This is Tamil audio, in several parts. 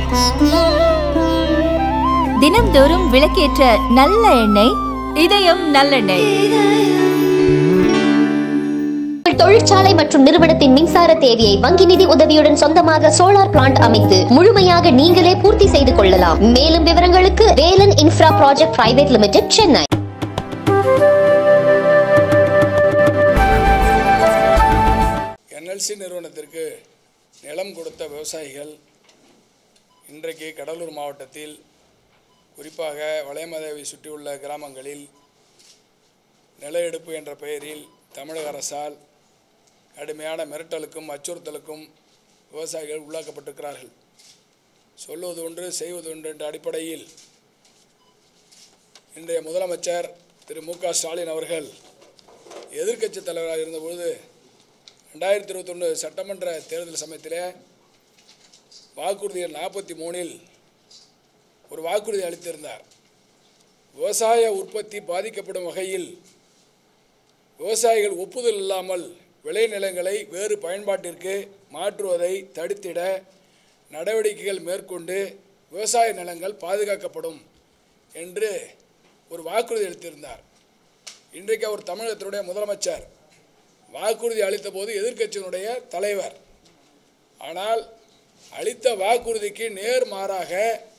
தினம்தோறும் விளக்கேற்ற நல்ல எண்ணெய் இதயம் நல்லெண்ணெய் உங்கள் தொழிற்சாலை மற்றும் நிறுவனத்தின் மின்சார தேவையை வங்கி நிதி உதவியுடன் சொந்தமாக சோலார் பிளான்ட் அமைத்து முழுமையாக நீங்களே பூர்த்தி செய்து கொள்ளலாம் மேலும் விவரங்களுக்கு Velan infra project private limited Chennai NLC நிறுவனத்திற்கு நிலம் கொடுத்த விவசாயிகள் இன்றைக்கு கடலூர் மாவட்டத்தில் குறிப்பாக வளையமதேவி சுற்றியுள்ள கிராமங்களில் நில எடுப்பு என்ற பெயரில் தமிழக அரசால் கடுமையான மிரட்டலுக்கும் அச்சுறுத்தலுக்கும் விவசாயிகள் உள்ளாக்கப்பட்டிருக்கிறார்கள் சொல்லுவது ஒன்று செய்வது ஒன்று என்ற அடிப்படையில் இன்றைய முதலமைச்சர் திரு மு க ஸ்டாலின் அவர்கள் எதிர்க்கட்சித் தலைவராக இருந்தபொழுது ரெண்டாயிரத்தி இருபத்தொன்று சட்டமன்ற தேர்தல் சமயத்தில் வாக்குறுதி எண் நாற்பத்தி மூணில் ஒரு வாக்குறுதி அளித்திருந்தார் விவசாய உற்பத்தி பாதிக்கப்படும் வகையில் விவசாயிகள் ஒப்புதல் இல்லாமல் விளைநிலங்களை வேறு பயன்பாட்டிற்கு மாற்றுவதை தடுத்திட நடவடிக்கைகள் மேற்கொண்டு விவசாய நிலங்கள் பாதுகாக்கப்படும் என்று ஒரு வாக்குறுதி அளித்திருந்தார் இன்றைக்கு அவர் தமிழகத்தினுடைய முதலமைச்சர் வாக்குறுதி அளித்த போது எதிர்க்கட்சியினுடைய தலைவர் ஆனால் அளித்த வாக்குறுதிக்கு நேர்மாறாக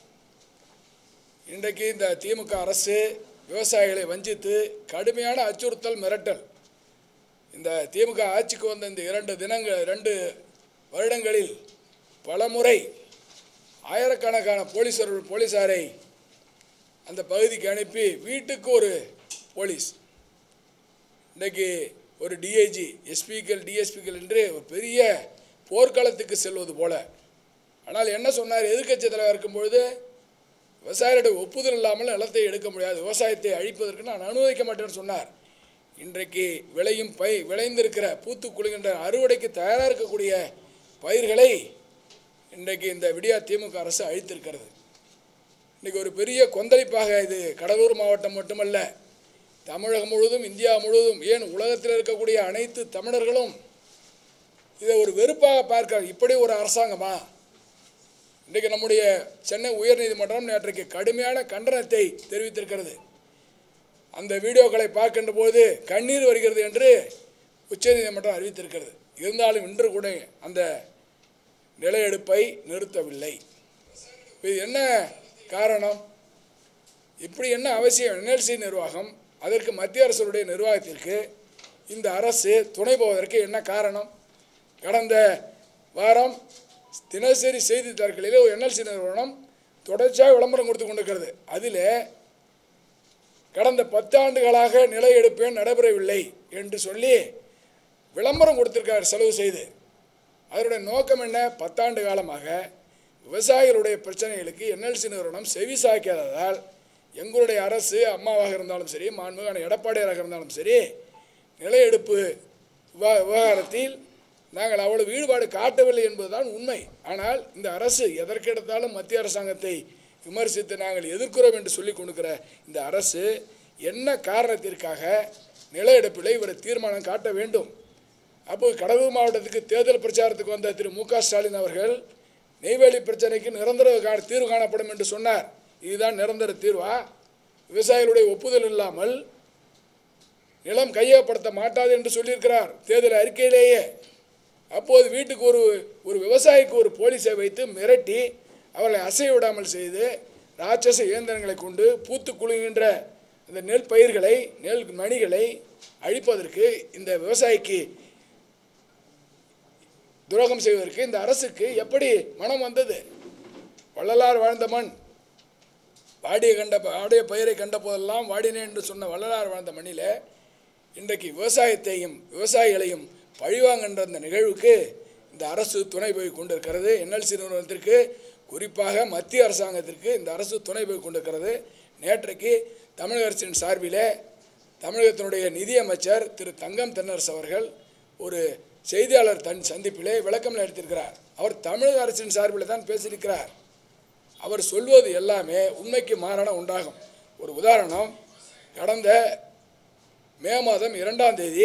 இன்றைக்கு இந்த திமுக அரசு விவசாயிகளை வஞ்சித்து கடுமையான அச்சுறுத்தல் மிரட்டல் இந்த திமுக ஆட்சிக்கு வந்த இந்த இரண்டு தினங்கள் இரண்டு வருடங்களில் பலமுறை ஆயிரக்கணக்கான போலீஸர்கள் போலீஸாரை அந்த பகுதிக்கு அனுப்பி வீட்டுக்கு ஒரு போலீஸ் இன்றைக்கு ஒரு டிஐஜி எஸ்பிக்கள் டிஎஸ்பிக்கள் என்று ஒரு பெரிய போர்க்களத்துக்கு செல்வது போல ஆனால் என்ன சொன்னார் எதிர்க்கட்சி தலைவர் இருக்கும்பொழுது விவசாயிகளுடைய ஒப்புதல் இல்லாமல் நிலத்தை எடுக்க முடியாது விவசாயத்தை அழிப்பதற்கு நான் அனுமதிக்க மாட்டேன்னு சொன்னார் இன்றைக்கு விளையும் பை விளைந்திருக்கிற பூத்து குலுகின்ற அறுவடைக்கு தயாராக இருக்கக்கூடிய பயிர்களை இன்றைக்கு இந்த விடியா திமுக அரசு அழித்திருக்கிறது இன்றைக்கி ஒரு பெரிய கொந்தளிப்பாக இது கடலூர் மாவட்டம் மட்டுமல்ல தமிழகம் முழுவதும் இந்தியா முழுவதும் ஏன் உலகத்தில் இருக்கக்கூடிய அனைத்து தமிழர்களும் இதை ஒரு வெறுப்பாக பார்க்கிறார் இப்படி ஒரு அரசாங்கமா இன்றைக்கு நம்முடைய சென்னை உயர்நீதிமன்றம் நேற்றைக்கு கடுமையான கண்டனத்தை தெரிவித்திருக்கிறது அந்த வீடியோக்களை பார்க்கின்ற போது கண்ணீர் வருகிறது என்று உச்சநீதிமன்றம் அறிவித்திருக்கிறது இருந்தாலும் இன்று கூட அந்த நிலையெடுப்பை நிறுத்தவில்லை இது என்ன காரணம் இப்படி என்ன அவசியம் என்எல்சி நிர்வாகம் அதற்கு மத்திய அரசுடைய நிர்வாகத்திற்கு இந்த அரசு துணை போவதற்கு என்ன காரணம் கடந்த வாரம் தினசரி செய்தித்தாள்களிலே ஒரு என்எல்சி நிறுவனம் தொடர்ச்சியாக விளம்பரம் கொடுத்து கொண்டிருக்கிறது அதில் கடந்த பத்தாண்டுகளாக நிலை எடுப்பேன் நடைபெறவில்லை என்று சொல்லி விளம்பரம் கொடுத்திருக்கார் செலவு செய்து அதனுடைய நோக்கம் என்ன பத்தாண்டு காலமாக விவசாயிகளுடைய பிரச்சனைகளுக்கு என்எல்சி நிறுவனம் செவி சாய்க்காததால் எங்களுடைய அரசு அம்மாவாக இருந்தாலும் சரி மாண்புகான எடப்பாடியாராக இருந்தாலும் சரி நிலையெடுப்பு விவா விவகாரத்தில் நாங்கள் அவ்வளவு ஈடுபாடு காட்டவில்லை என்பதுதான் உண்மை ஆனால் இந்த அரசு எதற்கெடுத்தாலும் மத்திய அரசாங்கத்தை விமர்சித்து நாங்கள் எதிர்க்கிறோம் என்று சொல்லிக் கொண்டிருக்கிற இந்த அரசு என்ன காரணத்திற்காக நிலையெடுப்பில் இவர் தீர்மானம் காட்ட வேண்டும் அப்போ கடலூர் மாவட்டத்துக்கு தேர்தல் பிரச்சாரத்துக்கு வந்த திரு மு க ஸ்டாலின் அவர்கள் நெய்வேலி பிரச்சனைக்கு நிரந்தர கா- தீர்வு காணப்படும் என்று சொன்னார் இதுதான் நிரந்தர தீர்வா விவசாயிகளுடைய ஒப்புதல் இல்லாமல் நிலம் கையகப்படுத்த மாட்டாது என்று சொல்லியிருக்கிறார் தேர்தல் அறிக்கையிலேயே அப்போது வீட்டுக்கு ஒரு ஒரு விவசாயிக்கு ஒரு போலீஸை வைத்து மிரட்டி அவர்களை அசைய விடாமல் செய்து ராட்சச இயந்திரங்களை கொண்டு பூத்து குலுங்குகின்ற இந்த நெல் பயிர்களை நெல் மணிகளை அழிப்பதற்கு இந்த விவசாயிக்கு துரோகம் செய்வதற்கு இந்த அரசுக்கு எப்படி மனம் வந்தது வள்ளலார் வாழ்ந்த மண் வாடிய கண்ட வாடிய பயிரை கண்ட போதெல்லாம் வாடினேன் என்று சொன்ன வள்ளலார் வாழ்ந்த மண்ணிலே இன்றைக்கு விவசாயத்தையும் விவசாயிகளையும் பழிவாங்கன்ற அந்த நிகழ்வுக்கு இந்த அரசு துணை போய் கொண்டிருக்கிறது என்எல்சி நிறுவனத்திற்கு குறிப்பாக மத்திய அரசாங்கத்திற்கு இந்த அரசு துணை போய் கொண்டிருக்கிறது நேற்றைக்கு தமிழக அரசின் சார்பிலே தமிழகத்தினுடைய நிதியமைச்சர் திரு தங்கம் தென்னரசு அவர்கள் ஒரு செய்தியாளர் தன் சந்திப்பிலே விளக்கம் அளித்திருக்கிறார் அவர் தமிழக அரசின் சார்பில் தான் பேசியிருக்கிறார் அவர் சொல்வது எல்லாமே உண்மைக்கு மாறான உண்டாகும் ஒரு உதாரணம் கடந்த மே மாதம் இரண்டாம் தேதி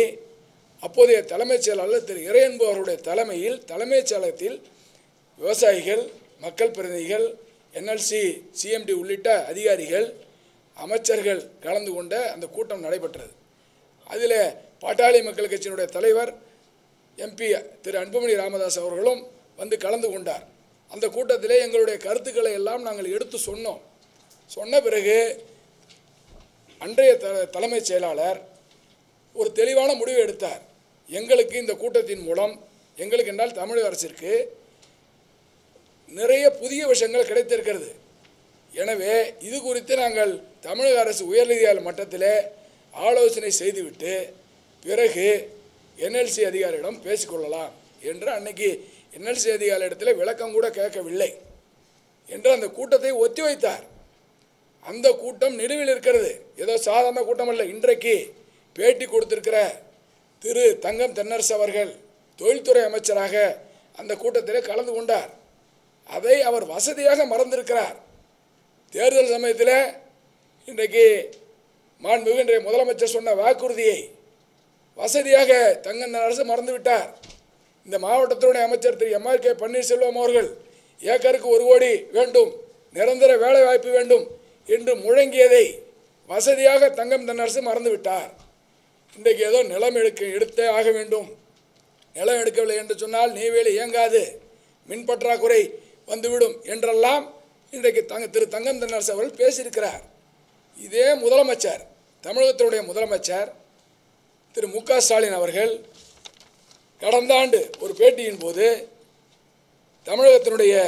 அப்போதைய தலைமைச் செயலாளர் திரு இறையன்பு அவருடைய தலைமையில் தலைமைச் செயலகத்தில் விவசாயிகள் மக்கள் பிரதிநிதிகள் என்எல்சி சிஎம்டி உள்ளிட்ட அதிகாரிகள் அமைச்சர்கள் கலந்து கொண்ட அந்த கூட்டம் நடைபெற்றது அதில் பாட்டாளி மக்கள் கட்சியினுடைய தலைவர் எம்பி திரு அன்புமணி ராமதாஸ் அவர்களும் வந்து கலந்து கொண்டார் அந்த கூட்டத்திலே எங்களுடைய கருத்துக்களை எல்லாம் நாங்கள் எடுத்து சொன்னோம் சொன்ன பிறகு அன்றைய த தலைமைச் செயலாளர் ஒரு தெளிவான முடிவு எடுத்தார் எங்களுக்கு இந்த கூட்டத்தின் மூலம் எங்களுக்கு என்றால் தமிழக அரசிற்கு நிறைய புதிய விஷயங்கள் கிடைத்திருக்கிறது எனவே இது குறித்து நாங்கள் தமிழக அரசு உயர்நீதிமன்ற மட்டத்திலே ஆலோசனை செய்துவிட்டு பிறகு என்எல்சி அதிகாரியிடம் பேசிக்கொள்ளலாம் என்று அன்னைக்கு என்எல்சி அதிகாரியிடத்தில் விளக்கம் கூட கேட்கவில்லை என்று அந்த கூட்டத்தை ஒத்தி வைத்தார் அந்த கூட்டம் நிலுவில் இருக்கிறது ஏதோ சாதாரண கூட்டம் அல்ல இன்றைக்கு பேட்டி கொடுத்திருக்கிற திரு தங்கம் தென்னரசு அவர்கள் தொழில்துறை அமைச்சராக அந்த கூட்டத்தில் கலந்து கொண்டார் அதை அவர் வசதியாக மறந்திருக்கிறார் தேர்தல் சமயத்தில் இன்றைக்கு மாண்புமிகு இன்றைய முதலமைச்சர் சொன்ன வாக்குறுதியை வசதியாக தங்கம் அரசு மறந்துவிட்டார் இந்த மாவட்டத்தினுடைய அமைச்சர் திரு எம்ஆர் கே பன்னீர்செல்வம் அவர்கள் ஏக்கருக்கு ஒரு கோடி வேண்டும் நிரந்தர வேலை வாய்ப்பு வேண்டும் என்று முழங்கியதை வசதியாக தங்கம் தென்னரசு மறந்துவிட்டார் இன்றைக்கு ஏதோ நிலம் எடுக்க எடுத்தே ஆக வேண்டும் நிலம் எடுக்கவில்லை என்று சொன்னால் நெய்வேலி இயங்காது மின் பற்றாக்குறை வந்துவிடும் என்றெல்லாம் இன்றைக்கு தங்க திரு தங்கம் தென்னரசு அவர்கள் பேசியிருக்கிறார் இதே முதலமைச்சர் தமிழகத்தினுடைய முதலமைச்சர் திரு மு க ஸ்டாலின் அவர்கள் கடந்த ஆண்டு ஒரு பேட்டியின் போது தமிழகத்தினுடைய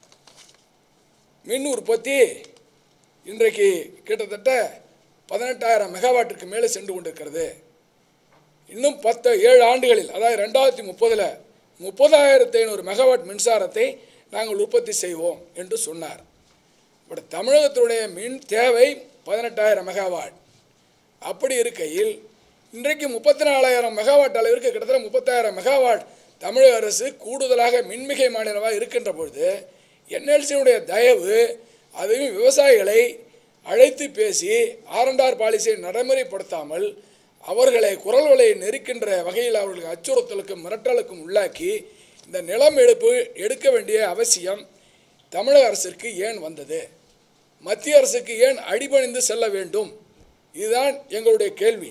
மின் உற்பத்தி இன்றைக்கு கிட்டத்தட்ட பதினெட்டாயிரம் மெகாவாட்டிற்கு மேலே சென்று கொண்டிருக்கிறது இன்னும் பத்து ஏழு ஆண்டுகளில் அதாவது ரெண்டாயிரத்தி முப்பதில் முப்பதாயிரத்தி ஐநூறு மெகாவாட் மின்சாரத்தை நாங்கள் உற்பத்தி செய்வோம் என்று சொன்னார் பட் தமிழகத்தினுடைய மின் தேவை பதினெட்டாயிரம் மெகாவாட் அப்படி இருக்கையில் இன்றைக்கு முப்பத்தி நாலாயிரம் மெகாவாட் அளவிற்கு கிட்டத்தட்ட முப்பத்தாயிரம் மெகாவாட் தமிழக அரசு கூடுதலாக மின்மிகை மாநிலமாக இருக்கின்ற பொழுது என்எல்சியுடைய தயவு அதையும் விவசாயிகளை அழைத்து பேசி ஆரண்டார் பாலிசியை நடைமுறைப்படுத்தாமல் அவர்களை குரல் வலையை நெருக்கின்ற வகையில் அவர்களுக்கு அச்சுறுத்தலுக்கும் மிரட்டலுக்கும் உள்ளாக்கி இந்த நிலம் எடுப்பு எடுக்க வேண்டிய அவசியம் தமிழக அரசிற்கு ஏன் வந்தது மத்திய அரசுக்கு ஏன் அடிபணிந்து செல்ல வேண்டும் இதுதான் எங்களுடைய கேள்வி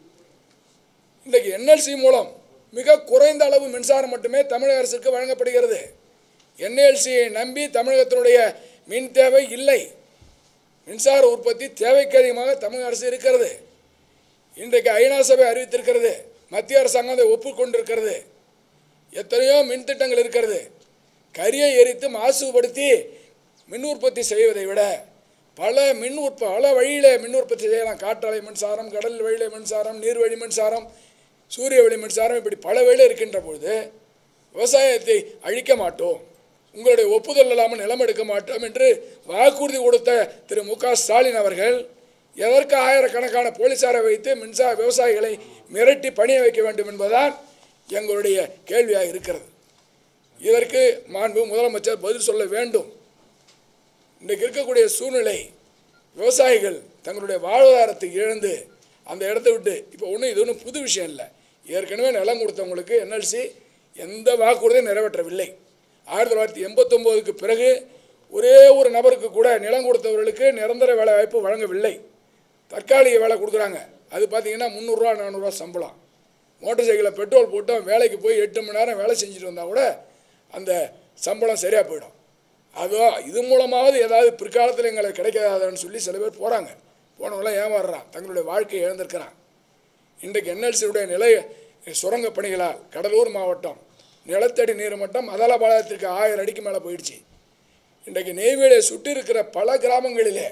இன்றைக்கு என்எல்சி மூலம் மிக குறைந்த அளவு மின்சாரம் மட்டுமே தமிழக அரசுக்கு வழங்கப்படுகிறது என்எல்சியை நம்பி தமிழகத்தினுடைய மின் தேவை இல்லை மின்சார உற்பத்தி தேவைக்கு அதிகமாக தமிழக அரசு இருக்கிறது இன்றைக்கு ஐநா சபை அறிவித்திருக்கிறது மத்திய அரசாங்கம் அதை ஒப்புக்கொண்டிருக்கிறது எத்தனையோ மின் திட்டங்கள் இருக்கிறது கரியை எரித்து மாசுபடுத்தி மின் உற்பத்தி செய்வதை விட பல மின் உற்ப பல வழியில் மின் உற்பத்தி செய்யலாம் காற்றாலை மின்சாரம் கடல் வழியில மின்சாரம் நீர்வழி மின்சாரம் சூரிய வழி மின்சாரம் இப்படி பல வழியில் இருக்கின்ற பொழுது விவசாயத்தை அழிக்க மாட்டோம் உங்களுடைய ஒப்புதல் இல்லாமல் நிலம் எடுக்க மாட்டோம் என்று வாக்குறுதி கொடுத்த திரு மு க ஸ்டாலின் அவர்கள் எதற்கு ஆயிரக்கணக்கான போலீசாரை வைத்து மின்சார விவசாயிகளை மிரட்டி பணிய வைக்க வேண்டும் என்பதுதான் எங்களுடைய கேள்வியாக இருக்கிறது இதற்கு மாண்பு முதலமைச்சர் பதில் சொல்ல வேண்டும் இன்றைக்கு இருக்கக்கூடிய சூழ்நிலை விவசாயிகள் தங்களுடைய வாழ்வாதாரத்தை இழந்து அந்த இடத்த விட்டு இப்போ ஒன்றும் இது ஒன்றும் புது விஷயம் இல்லை ஏற்கனவே நிலம் கொடுத்தவங்களுக்கு என்எல்சி எந்த வாக்குறுதியும் நிறைவேற்றவில்லை ஆயிரத்தி தொள்ளாயிரத்தி எண்பத்தொம்போதுக்கு பிறகு ஒரே ஒரு நபருக்கு கூட நிலம் கொடுத்தவர்களுக்கு நிரந்தர வேலை வாய்ப்பு வழங்கவில்லை தற்காலிக வேலை கொடுக்குறாங்க அது பார்த்தீங்கன்னா முந்நூறுரூவா நானூறுரூவா சம்பளம் மோட்டார் சைக்கிளில் பெட்ரோல் போட்டு அவன் வேலைக்கு போய் எட்டு மணி நேரம் வேலை செஞ்சுட்டு வந்தால் கூட அந்த சம்பளம் சரியாக போயிடும் அதோ இது மூலமாவது ஏதாவது பிற்காலத்தில் எங்களுக்கு கிடைக்காதான்னு சொல்லி சில பேர் போகிறாங்க போனவங்களாம் ஏமாறுறான் தங்களுடைய வாழ்க்கையை இழந்திருக்கிறான் இன்றைக்கு என்எல்சியுடைய நிலை சுரங்க பணிகளால் கடலூர் மாவட்டம் நிலத்தடி நீர் மட்டம் அதலபாளையத்திற்கு ஆயிரம் அடிக்கு மேலே போயிடுச்சு இன்றைக்கு நெய்வேலியை சுற்றி இருக்கிற பல கிராமங்களிலே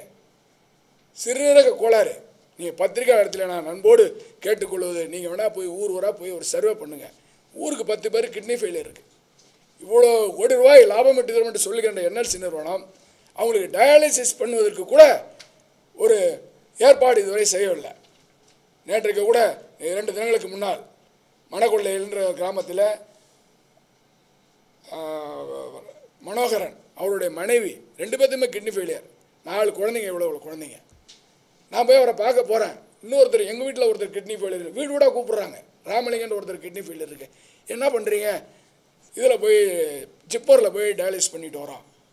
சிறுநீரக கோளாறு நீங்கள் பத்திரிக்கை இடத்துல நான் நண்போடு கேட்டுக்கொள்வது நீங்கள் வேணால் போய் ஊர் ஊராக போய் ஒரு சர்வே பண்ணுங்கள் ஊருக்கு பத்து பேர் கிட்னி ஃபெயிலியர் இருக்குது இவ்வளோ கோடி ரூபாய் லாபம் ஈட்டு தரும் என்று சொல்லுகின்ற என்எல்சி நிறுவனம் அவங்களுக்கு டயாலிசிஸ் பண்ணுவதற்கு கூட ஒரு ஏற்பாடு இதுவரை செய்யவில்லை நேற்றைக்கு கூட இரண்டு தினங்களுக்கு முன்னால் மணக்கொள்ளை என்ற கிராமத்தில் மனோகரன் அவருடைய மனைவி ரெண்டு பேர்த்துமே கிட்னி ஃபெயிலியர் நாலு குழந்தைங்க இவ்வளோ இவ்வளோ குழந்தைங்க நான் போய் அவரை பார்க்க போகிறேன் இன்னொருத்தர் எங்கள் வீட்டில் ஒருத்தர் கிட்னி ஃபெயிலியர் வீடு வீடாக கூப்பிட்றாங்க ராமலிங்கன்ற ஒருத்தர் கிட்னி ஃபெயிலியர் இருக்கு என்ன பண்ணுறீங்க இதில் போய் ஜிப்பரில் போய் டயாலிஸ் பண்ணிட்டு வரோம்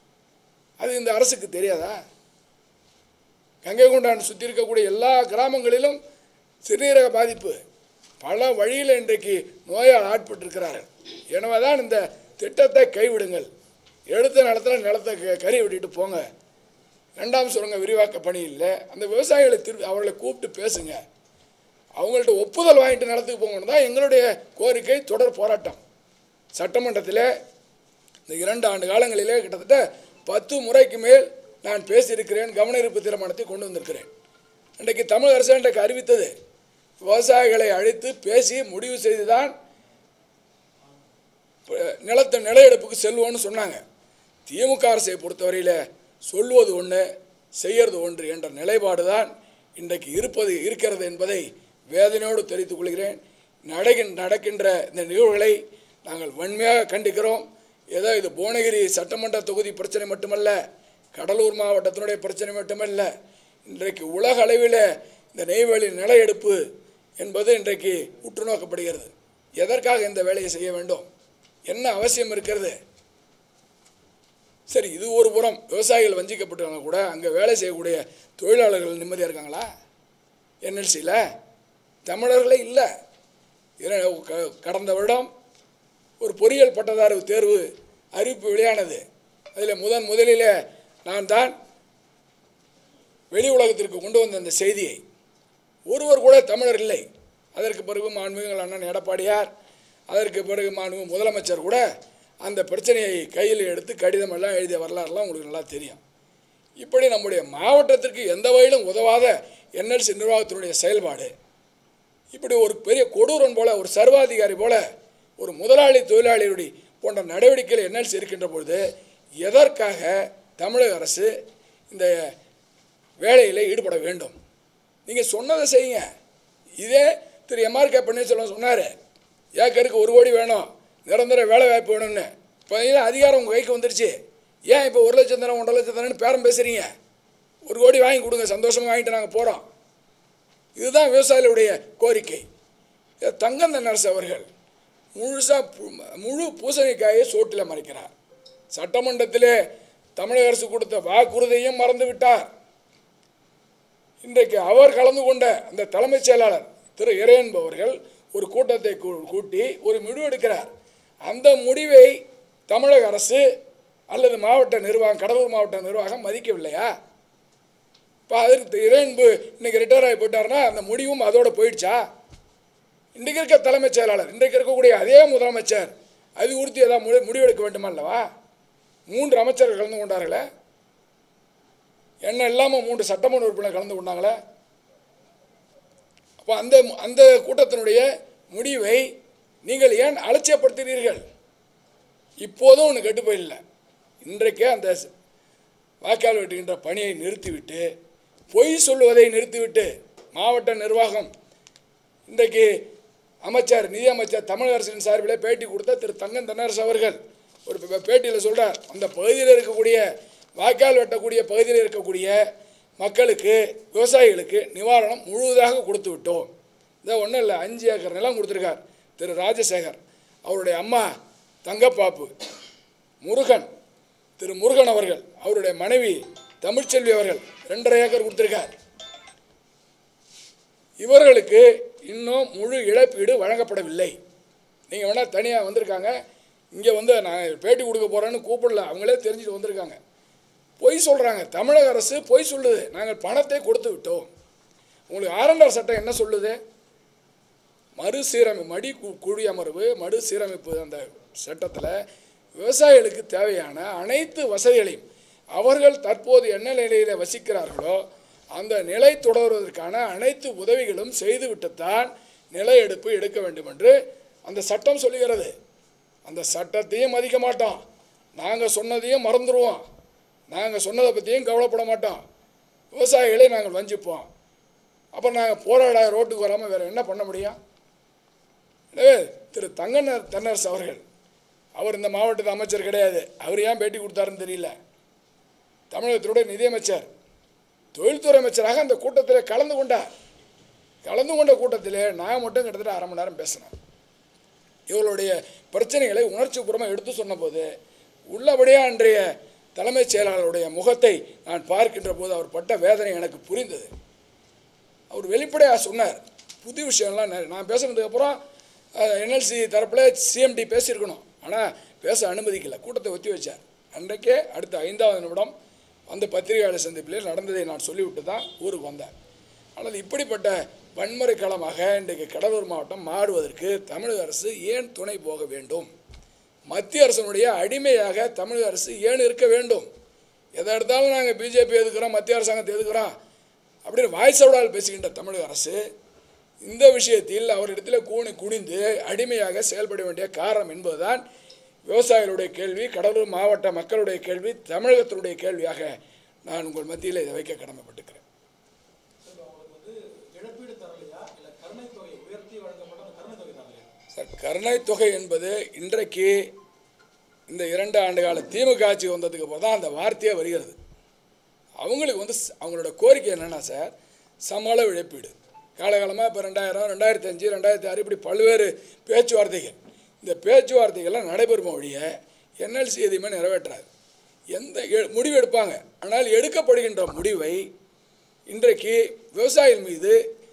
அது இந்த அரசுக்கு தெரியாதா கங்கை கொண்டான் சுற்றி இருக்கக்கூடிய எல்லா கிராமங்களிலும் சிறுநீரக பாதிப்பு பல வழியில் இன்றைக்கு நோயால் ஆட்பட்டிருக்கிறார்கள் எனவே தான் இந்த திட்டத்தை கைவிடுங்கள் எடுத்த நிலத்தில் நிலத்தை க- கறி விட்டுட்டு போங்க ரெண்டாம் சுரங்க விரிவாக்க பணி இல்லை அந்த விவசாயிகளை திரு அவர்களை கூப்பிட்டு பேசுங்க அவங்கள்ட்ட ஒப்புதல் வாங்கிட்டு நிலத்துக்கு போங்கன்னு தான் எங்களுடைய கோரிக்கை தொடர் போராட்டம் சட்டமன்றத்தில் இந்த இரண்டு ஆண்டு காலங்களிலே கிட்டத்தட்ட பத்து முறைக்கு மேல் நான் பேசியிருக்கிறேன் கவன ஈர்ப்பு தீர்மானத்தை கொண்டு வந்திருக்கிறேன் இன்றைக்கு தமிழக அரசு இன்றைக்கு அறிவித்தது விவசாயிகளை அழைத்து பேசி முடிவு செய்து தான் நிலத்தை நிலையெடுப்புக்கு செல்வோன்னு சொன்னாங்க திமுக அரசை பொறுத்தவரையில் சொல்வது ஒன்று செய்யறது ஒன்று என்ற நிலைப்பாடு தான் இன்றைக்கு இருப்பது இருக்கிறது என்பதை வேதனையோடு தெரிவித்துக் கொள்கிறேன் நடக்கின் நடக்கின்ற இந்த நிகழ்வுகளை நாங்கள் வன்மையாக கண்டிக்கிறோம் ஏதோ இது புவனகிரி சட்டமன்ற தொகுதி பிரச்சனை மட்டுமல்ல கடலூர் மாவட்டத்தினுடைய பிரச்சனை மட்டுமல்ல இன்றைக்கு உலக அளவில் இந்த நெய்வேலி நிலையெடுப்பு என்பது இன்றைக்கு உற்று நோக்கப்படுகிறது எதற்காக இந்த வேலையை செய்ய வேண்டும் என்ன அவசியம் இருக்கிறது சரி இது ஒரு புறம் விவசாயிகள் வஞ்சிக்கப்பட்டாங்க கூட அங்கே வேலை செய்யக்கூடிய தொழிலாளர்கள் நிம்மதியாக இருக்காங்களா என்எல்சியில் தமிழர்களே இல்லை இர- க- கடந்த வருடம் ஒரு பொறியியல் பட்டதாரி தேர்வு அறிவிப்பு வெளியானது அதில் முதன் முதலில் நான் தான் வெளி உலகத்திற்கு கொண்டு வந்த அந்த செய்தியை ஒருவர் கூட தமிழர் இல்லை அதற்கு பிறகு மாண்புமிகு அண்ணன் எடப்பாடியார் அதற்கு பிறகு மாண்புமிகு முதலமைச்சர் கூட அந்த பிரச்சனையை கையில் எடுத்து கடிதம் எல்லாம் எழுதிய வரலாறுலாம் உங்களுக்கு நல்லா தெரியும் இப்படி நம்முடைய மாவட்டத்திற்கு எந்த வகையிலும் உதவாத என்எல்சி நிர்வாகத்தினுடைய செயல்பாடு இப்படி ஒரு பெரிய கொடூரன் போல ஒரு சர்வாதிகாரி போல ஒரு முதலாளி தொழிலாளியுடைய போன்ற நடவடிக்கைகள் என்எல்சி இருக்கின்ற பொழுது எதற்காக தமிழக அரசு இந்த வேலையில் ஈடுபட வேண்டும் நீங்கள் சொன்னதை செய்யுங்க இதே திரு எம்ஆர் கே பன்னீர்செல்வம் சொன்னார் ஏக்கருக்கு ஒரு கோடி வேணும் நிரந்தர வேலை வாய்ப்பு வேணும்னு இப்போ அதிகாரம் உங்கள் கைக்கு வந்துருச்சு ஏன் இப்போ ஒரு லட்சம் தரம் ஒன்றரை லட்சம் தரேன்னு பேரம் பேசுகிறீங்க ஒரு கோடி வாங்கி கொடுங்க சந்தோஷமாக வாங்கிட்டு நாங்கள் போகிறோம் இதுதான் விவசாயிகளுடைய கோரிக்கை இதை தங்கம் தென்னரசு அவர்கள் முழுசாக முழு பூசணிக்காயை சோட்டில் மறைக்கிறார் சட்டமன்றத்திலே தமிழக அரசு கொடுத்த வாக்குறுதியையும் மறந்து விட்டார் இன்றைக்கு அவர் கலந்து கொண்ட அந்த தலைமைச் செயலாளர் திரு இறையன்பவர்கள் ஒரு கூட்டத்தை கூ- கூட்டி ஒரு முடிவு எடுக்கிறார் அந்த முடிவை தமிழக அரசு அல்லது மாவட்ட நிர்வாகம் கடலூர் மாவட்ட நிர்வாகம் மதிக்கவில்லையா இப்போ அதற்கு இறையன்பு இன்னைக்கு ரிட்டையர் ஆகி போயிட்டாருன்னா அந்த முடிவும் அதோட போயிடுச்சா இன்றைக்கு இருக்க தலைமைச் செயலாளர் இன்றைக்கு இருக்கக்கூடிய அதே முதலமைச்சர் அது குறித்து ஏதாவது முடி முடிவெடுக்க வேண்டுமா அல்லவா மூன்று அமைச்சர்கள் கலந்து கொண்டார்களே என்ன இல்லாமல் மூன்று சட்டமன்ற உறுப்பினர் கலந்து கொண்டாங்களே அப்போ அந்த அந்த கூட்டத்தினுடைய முடிவை நீங்கள் ஏன் அலட்சியப்படுத்துகிறீர்கள் இப்போதும் ஒன்று கெட்டு போயிடல இன்றைக்கே அந்த ஸ்- வாக்காளர் வெட்டுகின்ற பணியை நிறுத்திவிட்டு பொய் சொல்லுவதை நிறுத்திவிட்டு மாவட்ட நிர்வாகம் இன்றைக்கு அமைச்சர் நிதி அமைச்சர் தமிழக அரசின் சார்பில் பேட்டி கொடுத்த திரு தங்கம் தென்னரசு அவர்கள் ஒரு பே- பேட்டியில் சொல்றார் அந்த பகுதியில் இருக்கக்கூடிய வாய்க்கால் வெட்டக்கூடிய பகுதியில் இருக்கக்கூடிய மக்களுக்கு விவசாயிகளுக்கு நிவாரணம் முழுவதாக கொடுத்து விட்டோம் இதை ஒன்றும் இல்லை அஞ்சு ஏக்கர் நிலம் கொடுத்துருக்கார் திரு ராஜசேகர் அவருடைய அம்மா தங்கப்பாப்பு முருகன் திரு முருகன் அவர்கள் அவருடைய மனைவி தமிழ்ச்செல்வி அவர்கள் ரெண்டரை ஏக்கர் கொடுத்துருக்கார் இவர்களுக்கு இன்னும் முழு இழப்பீடு வழங்கப்படவில்லை நீங்கள் வேணால் தனியாக வந்திருக்காங்க இங்கே வந்து நான் பேட்டி கொடுக்க போகிறேன்னு கூப்பிடல அவங்களே தெரிஞ்சுட்டு வந்திருக்காங்க பொய் சொல்கிறாங்க தமிழக அரசு பொய் சொல்லுது நாங்கள் பணத்தை கொடுத்து விட்டோம் உங்களுக்கு ஆரண்டார் சட்டம் என்ன சொல்லுது மறுசீரமை மடி கு- குடியமர்வு மறுசீரமைப்பு அந்த சட்டத்தில் விவசாயிகளுக்கு தேவையான அனைத்து வசதிகளையும் அவர்கள் தற்போது என்ன நிலையில் வசிக்கிறார்களோ அந்த நிலை தொடர்வதற்கான அனைத்து உதவிகளும் செய்துவிட்டுத்தான் நில எடுப்பு எடுக்க வேண்டும் என்று அந்த சட்டம் சொல்லுகிறது அந்த சட்டத்தையும் மதிக்க மாட்டோம் நாங்கள் சொன்னதையும் மறந்துடுவோம் நாங்கள் சொன்னதை பற்றியும் கவலைப்பட மாட்டோம் விவசாயிகளை நாங்கள் வஞ்சிப்போம் அப்புறம் நாங்கள் போராட ரோட்டுக்கு வராமல் வேறு என்ன பண்ண முடியும் எனவே திரு தங்கனர் தென்னரசு அவர்கள் அவர் இந்த மாவட்டத்து அமைச்சர் கிடையாது அவர் ஏன் பேட்டி கொடுத்தாருன்னு தெரியல தமிழகத்தினுடைய நிதியமைச்சர் தொழில்துறை அமைச்சராக அந்த கூட்டத்தில் கலந்து கொண்டார் கலந்து கொண்ட கூட்டத்தில் நான் மட்டும் கிட்டத்தட்ட அரை மணி நேரம் பேசினேன் இவர்களுடைய பிரச்சனைகளை உணர்ச்சிபூர்வமாக எடுத்து சொன்னபோது உள்ளபடியாக அன்றைய தலைமைச் செயலாளருடைய முகத்தை நான் பார்க்கின்ற போது அவர் பட்ட வேதனை எனக்கு புரிந்தது அவர் வெளிப்படையாக சொன்னார் புது விஷயம்லாம் நிறைய- நான் பேசுனதுக்கப்புறம் என்எல்சி தரப்பில் சிஎம்டி பேசியிருக்கணும் ஆனால் பேச அனுமதிக்கல கூட்டத்தை ஒத்தி வச்சார் அன்றைக்கே அடுத்த ஐந்தாவது நிமிடம் அந்த பத்திரிகையாளர் சந்திப்பிலே நடந்ததை நான் சொல்லிவிட்டு தான் ஊருக்கு வந்தேன் ஆனால் இப்படிப்பட்ட வன்முறை களமாக இன்றைக்கு கடலூர் மாவட்டம் மாறுவதற்கு தமிழக அரசு ஏன் துணை போக வேண்டும் மத்திய அரசனுடைய அடிமையாக தமிழக அரசு ஏன் இருக்க வேண்டும் எதை எடுத்தாலும் நாங்கள் பிஜேபி எதுக்குறோம் மத்திய அரசாங்கத்தை எதுக்குறோம் அப்படின்னு வாய்சவுடால் பேசுகின்ற தமிழக அரசு இந்த விஷயத்தில் அவரிடத்தில் கூணி குனிந்து அடிமையாக செயல்பட வேண்டிய காரணம் என்பதுதான் விவசாயிகளுடைய கேள்வி கடலூர் மாவட்ட மக்களுடைய கேள்வி தமிழகத்தினுடைய கேள்வியாக நான் உங்கள் மத்தியில் இதை வைக்க கடமைப்பட்டிருக்கிறேன் இழப்பீடு தரலையா இல்ல கருணை தொகை உயர்த்தி வழங்கப்பட்ட அந்த கருணை தொகை தரலையா சார் கருணை தொகை என்பது இன்றைக்கு இந்த இரண்டு ஆண்டு கால திமுக ஆட்சி வந்ததுக்கு அப்புறம் தான் அந்த வார்த்தையே வருகிறது அவங்களுக்கு வந்து ஸ்- அவங்களோட கோரிக்கை என்னென்னா சார் சம்பள இழப்பீடு காலகாலமாக இப்போ ரெண்டாயிரம் ரெண்டாயிரத்தி அஞ்சு ரெண்டாயிரத்தி ஆறு இப்படி பல்வேறு பேச்சுவார்த்தைகள் இந்த பேச்சுவார்த்தைகள்லாம் நடைபெறும் ஒழிய என்எல்சி எதுவுமே நிறைவேற்றாது எந்த எ- முடிவு எடுப்பாங்க ஆனால் எடுக்கப்படுகின்ற முடிவை இன்றைக்கு விவசாயிகள் மீது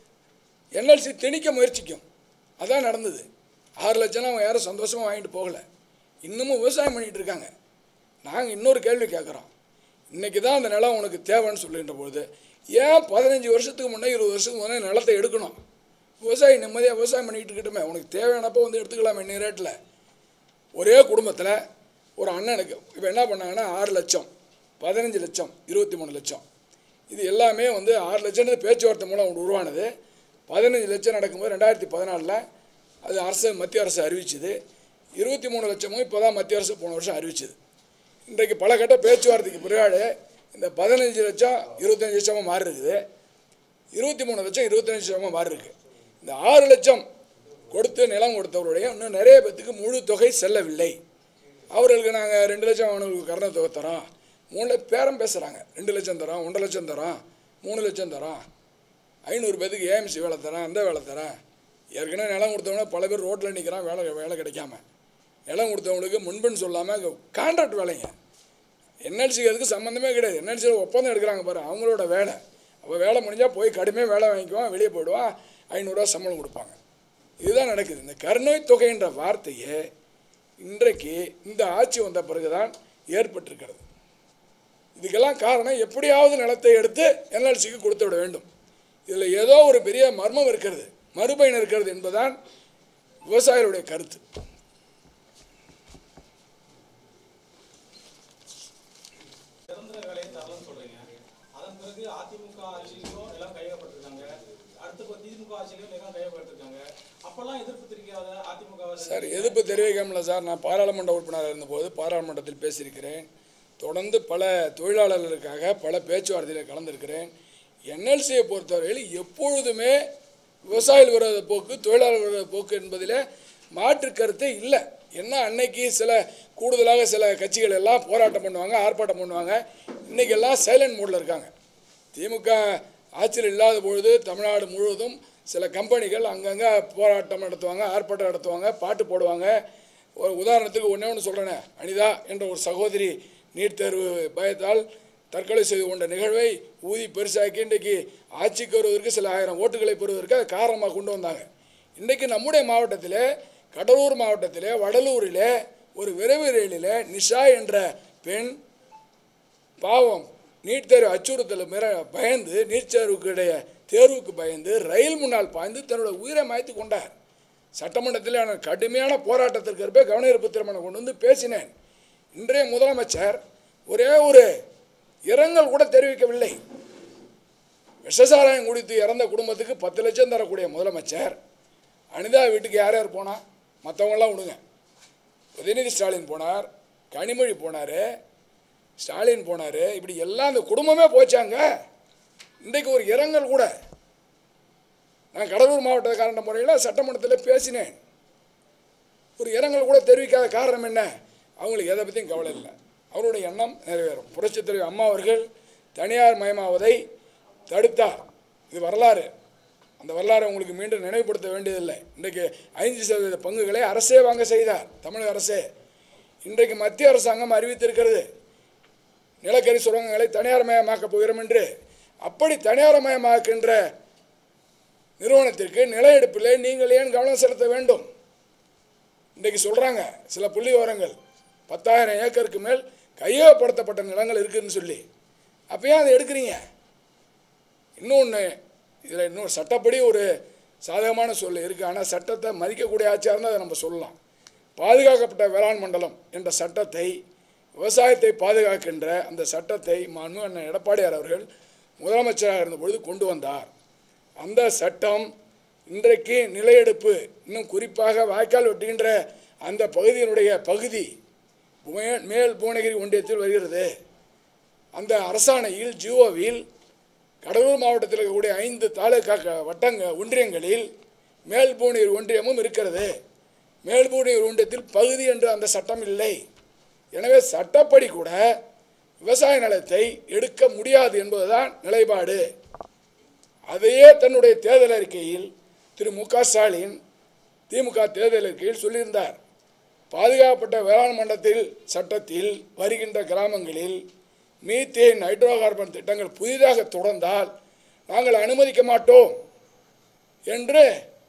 என்எல்சி திணிக்க முயற்சிக்கும் அதான் நடந்தது ஆறு லட்சம் அவங்க யாரும் சந்தோஷமாக வாங்கிட்டு போகல இன்னமும் விவசாயம் பண்ணிகிட்டு இருக்காங்க நாங்கள் இன்னொரு கேள்வி கேட்குறோம் இன்றைக்கி தான் அந்த நிலம் உனக்கு தேவைன்னு சொல்லுகின்ற பொழுது ஏன் பதினஞ்சு வருஷத்துக்கு முன்னே இருபது வருஷத்துக்கு முன்னே நிலத்தை எடுக்கணும் விவசாயி நிம்மதியாக விவசாயம் பண்ணிகிட்டு இருக்கட்டுமே உனக்கு தேவையானப்போ வந்து எடுத்துக்கலாம் இன்னி ரேட்டில் ஒரே குடும்பத்தில் ஒரு அண்ணனுக்கு இப்போ என்ன பண்ணாங்கன்னா ஆறு லட்சம் பதினஞ்சு லட்சம் இருபத்தி மூணு லட்சம் இது எல்லாமே வந்து ஆறு லட்சம்ன்றது பேச்சுவார்த்தை மூலம் உருவானது பதினஞ்சு லட்சம் நடக்கும்போது ரெண்டாயிரத்தி பதினாலில் அது அரசு மத்திய அரசு அறிவிச்சுது இருபத்தி மூணு லட்சமும் இப்போ தான் மத்திய அரசு போன வருஷம் அறிவிச்சுது இன்றைக்கு பல கட்ட பேச்சுவார்த்தைக்கு பிறகு இந்த பதினஞ்சு லட்சம் இருபத்தஞ்சு லட்சமாக மாறி இருக்குது இருபத்தி மூணு லட்சம் இருபத்தஞ்சு லட்சமாக மாறி இருக்கு இந்த ஆறு லட்சம் கொடுத்து நிலம் கொடுத்தவருடைய இன்னும் நிறைய பேத்துக்கு முழு தொகை செல்லவில்லை அவர்களுக்கு நாங்கள் ரெண்டு லட்சம் அவனுக்கு கருணை தொகை தரோம் மூணு லட்சம் பேரம் பேசுகிறாங்க ரெண்டு லட்சம் தரோம் ஒன்றரை லட்சம் தரோம் மூணு லட்சம் தரோம் ஐநூறு பேத்துக்கு ஏஎம்சி வேலை தரேன் அந்த வேலை தரேன் ஏற்கனவே நிலம் கொடுத்தவங்க பல பேர் ரோட்டில் நிற்கிறான் வேலை வேலை கிடைக்காம நிலம் கொடுத்தவங்களுக்கு முன்புன்னு சொல்லாமல் கான்ட்ராக்ட் வேலைங்க என்எல்சிக்கு அதுக்கு சம்மந்தமே கிடையாது என்எல்சியில் ஒப்பந்தம் எடுக்கிறாங்க பாரு அவங்களோட வேலை அப்போ வேலை முடிஞ்சால் போய் கடுமையாக வேலை வாங்கிக்குவான் வெளியே போயிடுவான் ஐநூறுரூவா சம்பளம் கொடுப்பாங்க இதுதான் நடக்குது இந்த கருணை தொகைன்ற வார்த்தையே இன்றைக்கு இந்த ஆட்சி வந்த பிறகுதான் ஏற்பட்டிருக்கிறது இதுக்கெல்லாம் காரணம் எப்படியாவது நிலத்தை எடுத்து என்எல்சிக்கு கொடுத்து விட வேண்டும் இதில் ஏதோ ஒரு பெரிய மர்மம் இருக்கிறது மறுபயன் இருக்கிறது என்பதுதான் விவசாயிகளுடைய கருத்து நிரந்தர வேலையை தரலன்னு சொல்றீங்க அதன் பிறகு அதிமுக ஆட்சியிலும் எல்லாம் கையகப்பட்டிருக்காங்க அடுத்து இப்போ திமுக ஆட்சியிலும் எல்லாம் கையகப்பட்டிருக்காங்க அப்பெல்லாம் எதிர்ப்பு தெரிவிக்காத அதிமுக சார் எதிர்ப்பு தெரிவிக்காமல சார் நான் பாராளுமன்ற உறுப்பினராக இருந்தபோது பாராளுமன்றத்தில் பேசியிருக்கிறேன் தொடர்ந்து பல தொழிலாளர்களுக்காக பல பேச்சுவார்த்தையில் கலந்திருக்கிறேன் என்எல்சியை பொறுத்தவரையில் எப்பொழுதுமே விவசாயிகள் விரோத போக்கு தொழிலாளர் விரோத போக்கு என்பதில் மாற்று கருத்தே இல்லை என்ன அன்னைக்கு சில கூடுதலாக சில கட்சிகள் எல்லாம் போராட்டம் பண்ணுவாங்க ஆர்ப்பாட்டம் பண்ணுவாங்க இன்னைக்கு எல்லாம் சைலண்ட் மோடில் இருக்காங்க திமுக ஆட்சியில் இல்லாத பொழுது தமிழ்நாடு முழுவதும் சில கம்பெனிகள் அங்கங்கே போராட்டம் நடத்துவாங்க ஆர்ப்பாட்டம் நடத்துவாங்க பாட்டு போடுவாங்க ஒரு உதாரணத்துக்கு ஒன்றே ஒன்று சொல்கிறேனே அனிதா என்ற ஒரு சகோதரி நீட் தேர்வு பயத்தால் தற்கொலை செய்து கொண்ட நிகழ்வை ஊதி பெருசாக்கி இன்றைக்கு ஆட்சிக்கு வருவதற்கு சில ஆயிரம் ஓட்டுகளை பெறுவதற்கு அதை காரணமாக கொண்டு வந்தாங்க இன்றைக்கு நம்முடைய மாவட்டத்தில் கடலூர் மாவட்டத்தில் வடலூரில் ஒரு விரைவு ரயிலில் நிஷா என்ற பெண் பாவம் நீட் தேர்வு அச்சுறுத்தல் மிர பயந்து நீட் தேர்வுக்குடைய தேர்வுக்கு பயந்து ரயில் முன்னால் பாய்ந்து தன்னோட உயிரை மாய்த்து கொண்டார் சட்டமன்றத்தில் நான் கடுமையான போராட்டத்திற்கு இருப்பே கவன ஈர்ப்பு திருமணம் கொண்டு வந்து பேசினேன் இன்றைய முதலமைச்சர் ஒரே ஒரு இரங்கல் கூட தெரிவிக்கவில்லை விஷசாராயம் குடித்து இறந்த குடும்பத்துக்கு பத்து லட்சம் தரக்கூடிய முதலமைச்சர் அனிதா வீட்டுக்கு யார் யார் போனா மற்றவங்களாம் விடுங்க உதயநிதி ஸ்டாலின் போனார் கனிமொழி போனார் ஸ்டாலின் போனார் இப்படி எல்லாம் அந்த குடும்பமே போச்சாங்க இன்றைக்கு ஒரு இரங்கல் கூட நான் கடலூர் மாவட்டக்காரன் முறையில் சட்டமன்றத்தில் பேசினேன் ஒரு இரங்கல் கூட தெரிவிக்காத காரணம் என்ன அவங்களுக்கு எதை பற்றியும் கவலை இல்லை அவருடைய எண்ணம் நிறைவேறும் புரட்சித் தலைவர் அம்மா அவர்கள் தனியார் மயமாவதை தடுத்தார் இது வரலாறு அந்த வரலாறை உங்களுக்கு மீண்டும் நினைவுபடுத்த வேண்டியதில்லை இன்றைக்கு ஐந்து சதவீத பங்குகளை அரசே வாங்க செய்தார் தமிழக அரசே இன்றைக்கு மத்திய அரசாங்கம் அறிவித்திருக்கிறது நிலக்கரி சுரங்கங்களை தனியார்மயமாக்கப் போகிறோம் என்று அப்படி தனியார்மயமாக்கின்ற நிறுவனத்திற்கு நில எடுப்பில் நீங்கள் ஏன் கவனம் செலுத்த வேண்டும் இன்றைக்கு சொல்கிறாங்க சில புள்ளி விவரங்கள் பத்தாயிரம் ஏக்கருக்கு மேல் கையகப்படுத்தப்பட்ட நிலங்கள் இருக்குதுன்னு சொல்லி அப்போ ஏன் அதை எடுக்கிறீங்க இன்னொன்று இதில் இன்னும் சட்டப்படி ஒரு சாதகமான சொல் இருக்குது ஆனால் சட்டத்தை மதிக்கக்கூடிய ஆட்சியாக இருந்தால் அதை நம்ம சொல்லலாம் பாதுகாக்கப்பட்ட வேளாண் மண்டலம் என்ற சட்டத்தை விவசாயத்தை பாதுகாக்கின்ற அந்த சட்டத்தை மாண்பு அண்ணன் எடப்பாடியார் அவர்கள் முதலமைச்சராக இருந்தபொழுது கொண்டு வந்தார் அந்த சட்டம் இன்றைக்கு நிலையெடுப்பு இன்னும் குறிப்பாக வாய்க்கால் வெட்டுகின்ற அந்த பகுதியினுடைய பகுதி மே- மேல் புவனகிரி ஒன்றியத்தில் வருகிறது அந்த அரசாணையில் ஜியோவில் கடலூர் மாவட்டத்தில் இருக்கக்கூடிய ஐந்து தாலுகா க- வட்டங்க ஒன்றியங்களில் மேல்பூனீர் ஒன்றியமும் இருக்கிறது மேல்பூனீர் ஒன்றியத்தில் பகுதி என்று அந்த சட்டம் இல்லை எனவே சட்டப்படி கூட விவசாய நிலத்தை எடுக்க முடியாது என்பதுதான் நிலைப்பாடு அதையே தன்னுடைய தேர்தல் அறிக்கையில் திரு மு க ஸ்டாலின் திமுக தேர்தல் அறிக்கையில் சொல்லியிருந்தார் பாதுகாக்கப்பட்ட வேளாண் மண்டலத்தில் சட்டத்தில் வருகின்ற கிராமங்களில் மீத்தேன் ஹைட்ரோ கார்பன் திட்டங்கள் புதிதாக தொடர்ந்தால் நாங்கள் அனுமதிக்க மாட்டோம் என்று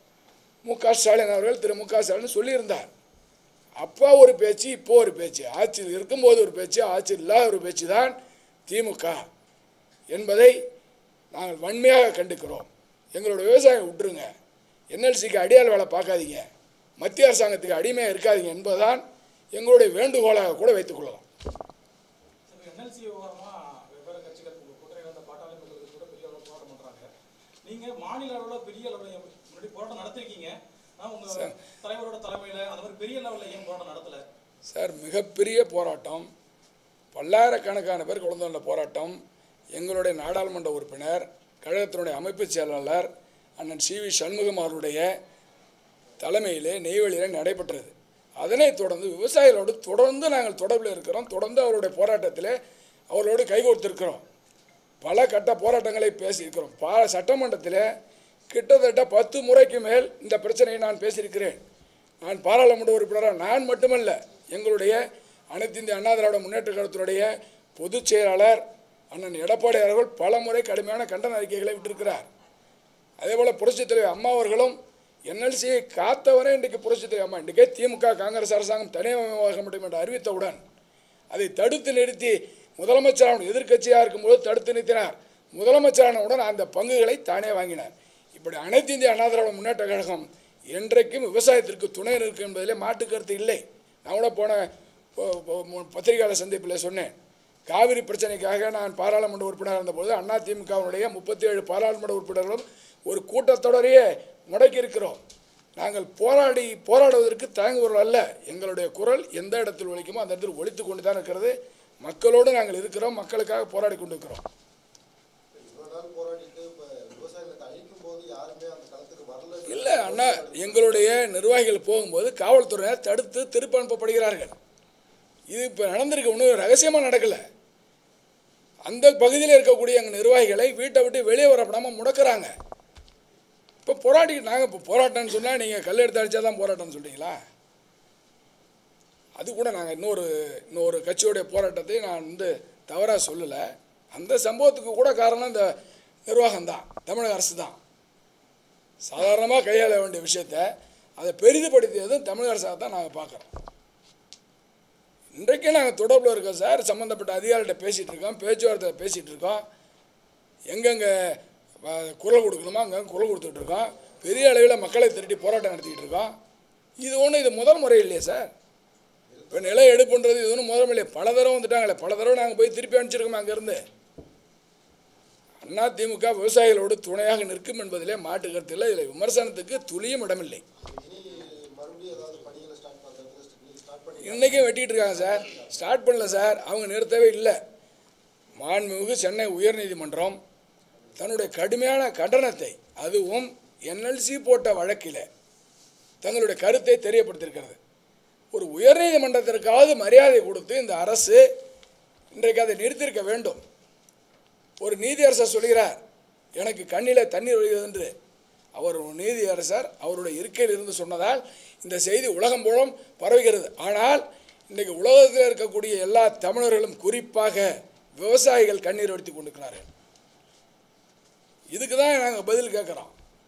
மு க ஸ்டாலின் அவர்கள் திரு மு க ஸ்டாலின் சொல்லியிருந்தார் அப்போ ஒரு பேச்சு இப்போ ஒரு பேச்சு ஆட்சியில் இருக்கும்போது ஒரு பேச்சு ஆட்சியில் இல்லாத ஒரு பேச்சு தான் திமுக என்பதை நாங்கள் வன்மையாக கண்டிக்கிறோம் எங்களோட விவசாயம் விட்டுருங்க என்எல்சிக்கு அடியால் வேலை பார்க்காதீங்க மத்திய அரசாங்கத்துக்கு அடிமையாக இருக்காதீங்க என்பதுதான் எங்களுடைய வேண்டுகோளாக கூட வைத்துக்கொள்ளலாம் இப்போ என்எல்சி விவகாரமா வெவ்வேறு கட்சிகள் உங்க கூட்டணி வந்த பாட்டாளி மக்களுக்கு கூட பெரிய அளவில் போராட்டம் பண்றாங்க நீங்க மாநில அளவில் பெரிய அளவில் முன்னாடி போராட்டம் நடத்திருக்கீங்க ஆனா உங்க தலைவரோட தலைமையில அந்த மாதிரி பெரிய லெவலில் ஏன் போராட்டம் நடத்தல சார் மிகப்பெரிய போராட்டம் பல்லாயிரக்கணக்கான பேர் கலந்து கொண்ட போராட்டம் எங்களுடைய நாடாளுமன்ற உறுப்பினர் கழகத்தினுடைய அமைப்புச் செயலாளர் அண்ணன் சி வி சண்முகம் அவருடைய தலைமையிலே நெய்வேலியில் நடைபெற்றது அதனைத் தொடர்ந்து விவசாயிகளோடு தொடர்ந்து நாங்கள் தொடர்பில் இருக்கிறோம் தொடர்ந்து அவருடைய போராட்டத்திலே அவர்களோடு கைகோர்த்திருக்கிறோம் பல கட்ட போராட்டங்களை பேசியிருக்கிறோம் பா சட்டமன்றத்தில் கிட்டத்தட்ட பத்து முறைக்கு மேல் இந்த பிரச்சனையை நான் பேசியிருக்கிறேன் நான் பாராளுமன்ற உறுப்பினராக நான் மட்டுமல்ல எங்களுடைய அனைத்து இந்திய அண்ணா திராவிட முன்னேற்ற கழகத்தினுடைய பொதுச் செயலாளர் அண்ணன் எடப்பாடி அவர்கள் பல முறை கடுமையான கண்டன அறிக்கைகளை விட்டிருக்கிறார் அதே போல் புரட்சித் தலைவர் அம்மா அவர்களும் என்எல்சியை காத்தவரே இன்றைக்கு புரட்சித் தலைவர் அம்மா இன்றைக்கே திமுக காங்கிரஸ் அரசாங்கம் தனியாக முடியும் என்று அறிவித்தவுடன் அதை தடுத்து நிறுத்தி முதலமைச்சரான எதிர்க்கட்சியாக இருக்கும்போது தடுத்து நிறுத்தினார் முதலமைச்சரானவுடன் அந்த பங்குகளை தானே வாங்கினார் இப்படி அனைத்து இந்திய அண்ணா திராவிட முன்னேற்ற கழகம் என்றைக்கும் விவசாயத்திற்கு துணை நிற்கும் என்பதிலே மாற்று கருத்து இல்லை நான் கூட போன பொ- பொ- மு- பத்திரிகையாளர் சந்திப்பில் சொன்னேன் காவிரி பிரச்சனைக்காக நான் பாராளுமன்ற உறுப்பினராக இருந்தபோது அண்ணா திமுகவினுடைய முப்பத்தி ஏழு பாராளுமன்ற உறுப்பினர்களும் ஒரு கூட்டத்தொடரையே முடக்கி இருக்கிறோம் நாங்கள் போராடி போராடுவதற்கு தயங்குவர்கள் அல்ல எங்களுடைய குரல் எந்த இடத்தில் ஒலிக்குமோ அந்த இடத்தில் ஒலித்து கொண்டு தான் இருக்கிறது மக்களோடு நாங்கள் இருக்கிறோம் மக்களுக்காக போராடி கொண்டிருக்கிறோம் இவ்வளவு நாள் போராடிட்டு இப்ப விவசாய நிலத்தை அழிக்கும் போது யாருமே அந்த களத்துக்கு வரல இல்லை அண்ணா எங்களுடைய நிர்வாகிகள் போகும்போது காவல்துறையினர் தடுத்து திருப்பி அனுப்பப்படுகிறார்கள் இது இப்போ நடந்திருக்கு ஒன்றும் ரகசியமாக நடக்கலை அந்த பகுதியில் இருக்கக்கூடிய எங்கள் நிர்வாகிகளை வீட்டை விட்டு வெளியே வரப்படாமல் முடக்கிறாங்க இப்போ போராடி நாங்கள் இப்போ போராட்டம்னு சொன்னால் நீங்கள் கல் எடுத்து அடித்தா தான் போராட்டம்னு சொல்கிறீங்களா அது கூட நாங்கள் இன்னொரு இன்னொரு கட்சியோடைய போராட்டத்தை நான் வந்து தவறாக சொல்லலை அந்த சம்பவத்துக்கு கூட காரணம் இந்த நிர்வாகம் தான் தமிழக அரசு தான் சாதாரணமாக கையாள வேண்டிய விஷயத்த அதை பெரிதுபடுத்தியதும் தமிழக அரசாக தான் நாங்கள் பார்க்குறோம் இன்றைக்கே நாங்கள் தொடர்பில் இருக்கோம் சார் சம்மந்தப்பட்ட அதிகாரிகிட்ட பேசிகிட்டு இருக்கோம் பேச்சுவார்த்தை பேசிகிட்டு இருக்கோம் எங்கெங்கே அஹ், குரல் கொடுக்கணுமோ அங்கங்கே குரல் கொடுத்துட்டு இருக்கோம் பெரிய அளவில் மக்களை திரட்டி போராட்டம் நடத்திக்கிட்டு இருக்கோம் இது ஒன்றும் இது முதல் முறை இல்லையே சார் இப்போ நிலை எடுப்புன்றது இது ஒன்றும் முதல் முறை பல தடவை வந்துட்டாங்களே பல தடவை நாங்கள் போய் திருப்பி அனுப்பிச்சிருக்கோம் அங்கேருந்து அண்ணா திமுக விவசாயிகளோடு துணையாக நிற்கும் என்பதிலே மாற்று கருத்து இல்லை இதில் விமர்சனத்துக்கு துளியும் இடமில்லை இனி மறுபடியும் ஏதாவது பணிகளை ஸ்டார்ட் பண்றது நீங்க ஸ்டார்ட் பண்ணி இன்றைக்கும் வெட்டிட்டு இருக்காங்க சார் ஸ்டார்ட் பண்ணல சார் அவங்க நிறுத்தவே இல்லை மாண்புமிகு சென்னை உயர்நீதிமன்றம் தன்னுடைய கடுமையான கண்டனத்தை அதுவும் என்எல்சி போட்ட வழக்கில் தங்களுடைய கருத்தை தெரியப்படுத்தியிருக்கிறது ஒரு உயர்நீதிமன்றத்திற்காவது மரியாதை கொடுத்து இந்த அரசு இன்றைக்கு அதை நிறுத்தியிருக்க வேண்டும் ஒரு நீதியரசர் சொல்கிறார் எனக்கு கண்ணில் தண்ணீர் வருகிறது என்று அவர் ஒரு நீதியரசர் அவருடைய இருக்கையில் இருந்து சொன்னதால் இந்த செய்தி உலகம் மூலம் பரவுகிறது ஆனால் இன்றைக்கு உலகத்தில் இருக்கக்கூடிய எல்லா தமிழர்களும் குறிப்பாக விவசாயிகள் கண்ணீர் வடித்து கொண்டிருக்கிறார்கள் இதுக்கு தான் நாங்கள் பதில் கேட்குறோம்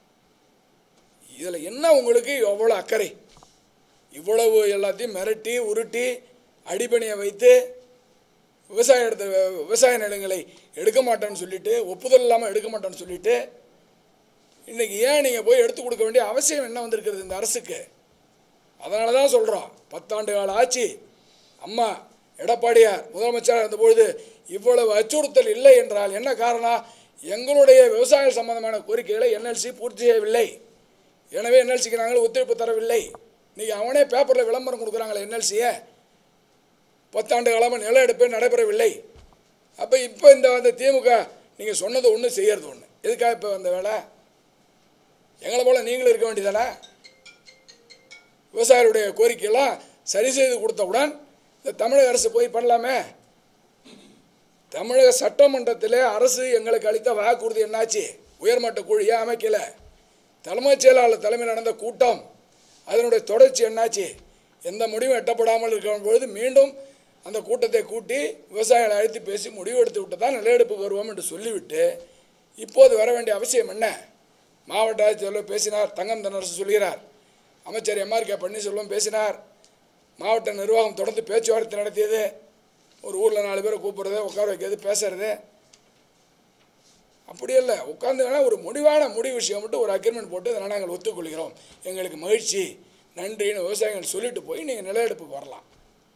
இதில் என்ன உங்களுக்கு எவ்வளோ அக்கறை இவ்வளவு எல்லாத்தையும் மிரட்டி உருட்டி அடிபணியை வைத்து விவசாய இடத்த விவசாய நிலங்களை எடுக்க மாட்டேன்னு சொல்லிட்டு ஒப்புதல் இல்லாமல் எடுக்க மாட்டேன்னு சொல்லிட்டு இன்றைக்கி ஏன் நீங்கள் போய் எடுத்து கொடுக்க வேண்டிய அவசியம் என்ன வந்திருக்கிறது இந்த அரசுக்கு அதனால தான் சொல்கிறோம் பத்தாண்டு கால ஆட்சி அம்மா எடப்பாடியார் முதலமைச்சராக இருந்தபொழுது இவ்வளவு அச்சுறுத்தல் இல்லை என்றால் என்ன காரணம் எங்களுடைய விவசாய சம்பந்தமான கோரிக்கைகளை என்எல்சி பூர்த்தி செய்யவில்லை எனவே என்எல்சிக்கு நாங்கள் ஒத்துழைப்பு தரவில்லை இன்றைக்கி அவனே பேப்பரில் விளம்பரம் கொடுக்குறாங்களே என்எல்சியை பத்தாண்டு காலமாக நில எடுப்பே நடைபெறவில்லை அப்போ இப்போ இந்த அந்த திமுக நீங்கள் சொன்னது ஒன்று செய்யறது ஒன்று எதுக்காக இப்போ அந்த வேலை எங்களை போல் நீங்களும் இருக்க வேண்டியதானே விவசாயிகளுடைய கோரிக்கையெல்லாம் சரி செய்து கொடுத்தவுடன் இந்த தமிழக அரசு போய் பண்ணலாமே தமிழக சட்டமன்றத்திலே அரசு எங்களுக்கு அளித்த வாக்குறுதி என்னாச்சு உயர்மட்ட குழியை அமைக்கல தலைமைச் செயலாளர் தலைமையில் நடந்த கூட்டம் அதனுடைய தொடர்ச்சி என்னாச்சு எந்த முடிவும் எட்டப்படாமல் இருக்கிற பொழுது மீண்டும் அந்த கூட்டத்தை கூட்டி விவசாயிகளை அழைத்து பேசி முடிவு எடுத்து விட்டு தான் நிலையெடுப்புக்கு வருவோம் என்று சொல்லிவிட்டு இப்போது வர வேண்டிய அவசியம் என்ன மாவட்ட ஆட்சித்தலைவர் பேசினார் தங்கம் தென்னரசு சொல்கிறார் அமைச்சர் எம்ஆர் கே பன்னீர்செல்வம் பேசினார் மாவட்ட நிர்வாகம் தொடர்ந்து பேச்சுவார்த்தை நடத்தியது ஒரு ஊரில் நாலு பேரை கூப்பிட்றது உட்கார வைக்கிறது பேசுறது அப்படி இல்லை உட்காந்து வேணால் ஒரு முடிவான முடிவு விஷயம் மட்டும் ஒரு அக்ரிமெண்ட் போட்டு இதனால் நாங்கள் ஒத்துக்கொள்கிறோம் எங்களுக்கு மகிழ்ச்சி நன்றின்னு விவசாயிகள் சொல்லிட்டு போய் நீங்கள் நிலையெடுப்புக்கு வரலாம்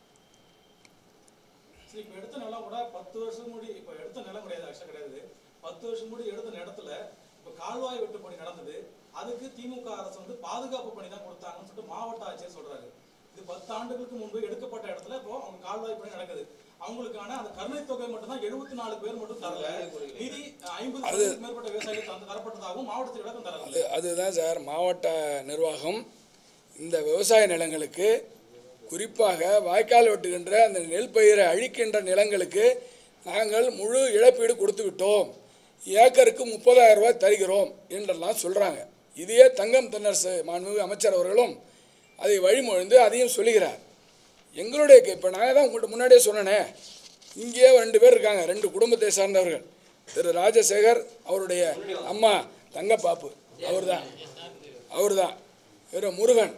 சரி இப்போ எடுத்த நிலம் கூட பத்து வருஷம் முடி இப்போ எடுத்த நிலம் கிடையாது ஆக்சுவலாக கிடையாது பத்து வருஷம் முடி எடுத்த நிலத்துல இப்போ கால்வாய் வெட்டு பணி நடந்தது அதுக்கு திமுக அரசு வந்து பாதுகாப்பு பணி தான் கொடுத்தாங்கன்னு சொல்லிட்டு மாவட்ட ஆட்சியர் சொல்றாரு இது பத்து ஆண்டுகளுக்கு முன்பு எடுக்கப்பட்ட இடத்துல இப்போ அவங்க கால்வாய் பணி நடக்குது அவங்களுக்கான அந்த கருணை தொகை மட்டும் தான் எழுபத்தி நாலு பேர் மட்டும் தரல நிதி ஐம்பது சதவீதத்துக்கு மேற்பட்ட விவசாயிகள் தந்து தரப்பட்டதாகவும் மாவட்டத்தில் விளக்கம் தரல அது அதுதான் சார் மாவட்ட நிர்வாகம் இந்த விவசாய நிலங்களுக்கு குறிப்பாக வாய்க்கால் வெட்டுகின்ற அந்த நெல் பயிரை அழிக்கின்ற நிலங்களுக்கு நாங்கள் முழு இழப்பீடு கொடுத்து விட்டோம் ஏக்கருக்கு முப்பதாயிரம் ரூபாய் தருகிறோம் என்றெல்லாம் சொல்கிறாங்க இதையே தங்கம் தென்னரசு மாண்புமிகு அமைச்சர் அவர்களும் அதை வழிமொழிந்து அதையும் சொல்லுகிறார் எங்களுடைய இப்போ நான் தான் உங்கள்கிட்ட முன்னாடியே சொன்னேனே இங்கேயே ரெண்டு பேர் இருக்காங்க ரெண்டு குடும்பத்தை சார்ந்தவர்கள் திரு ராஜசேகர் அவருடைய அம்மா தங்கப்பாப்பு அவர் தான் அவர் தான் இவர் முருகன்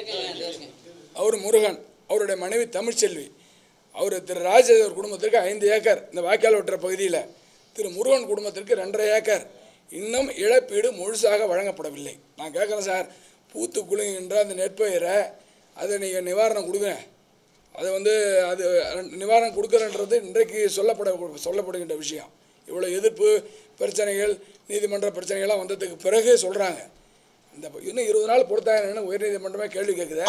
அவர் முருகன் அவருடைய மனைவி தமிழ்ச்செல்வி அவர் திரு ராஜசேகர் குடும்பத்திற்கு ஐந்து ஏக்கர் இந்த வாய்க்கால் வெட்டுற பகுதியில் திரு முருகன் குடும்பத்திற்கு ரெண்டரை ஏக்கர் இன்னும் இழப்பீடு முழுசாக வழங்கப்படவில்லை நான் கேட்குறேன் சார் பூத்து குலுங்குகின்ற அந்த நெற்பயிரை அதை நீங்கள் நிவாரணம் கொடுங்க அதை வந்து அது நிவாரணம் கொடுக்குறன்றது இன்றைக்கு சொல்லப்பட சொல்லப்படுகின்ற விஷயம் இவ்வளோ எதிர்ப்பு பிரச்சனைகள் நீதிமன்ற பிரச்சனைகள்லாம் வந்ததுக்கு பிறகு சொல்கிறாங்க இந்த இன்னும் இருபது நாள் பொறுத்தாங்கன்னு உயர்நீதிமன்றமே கேள்வி கேட்குதே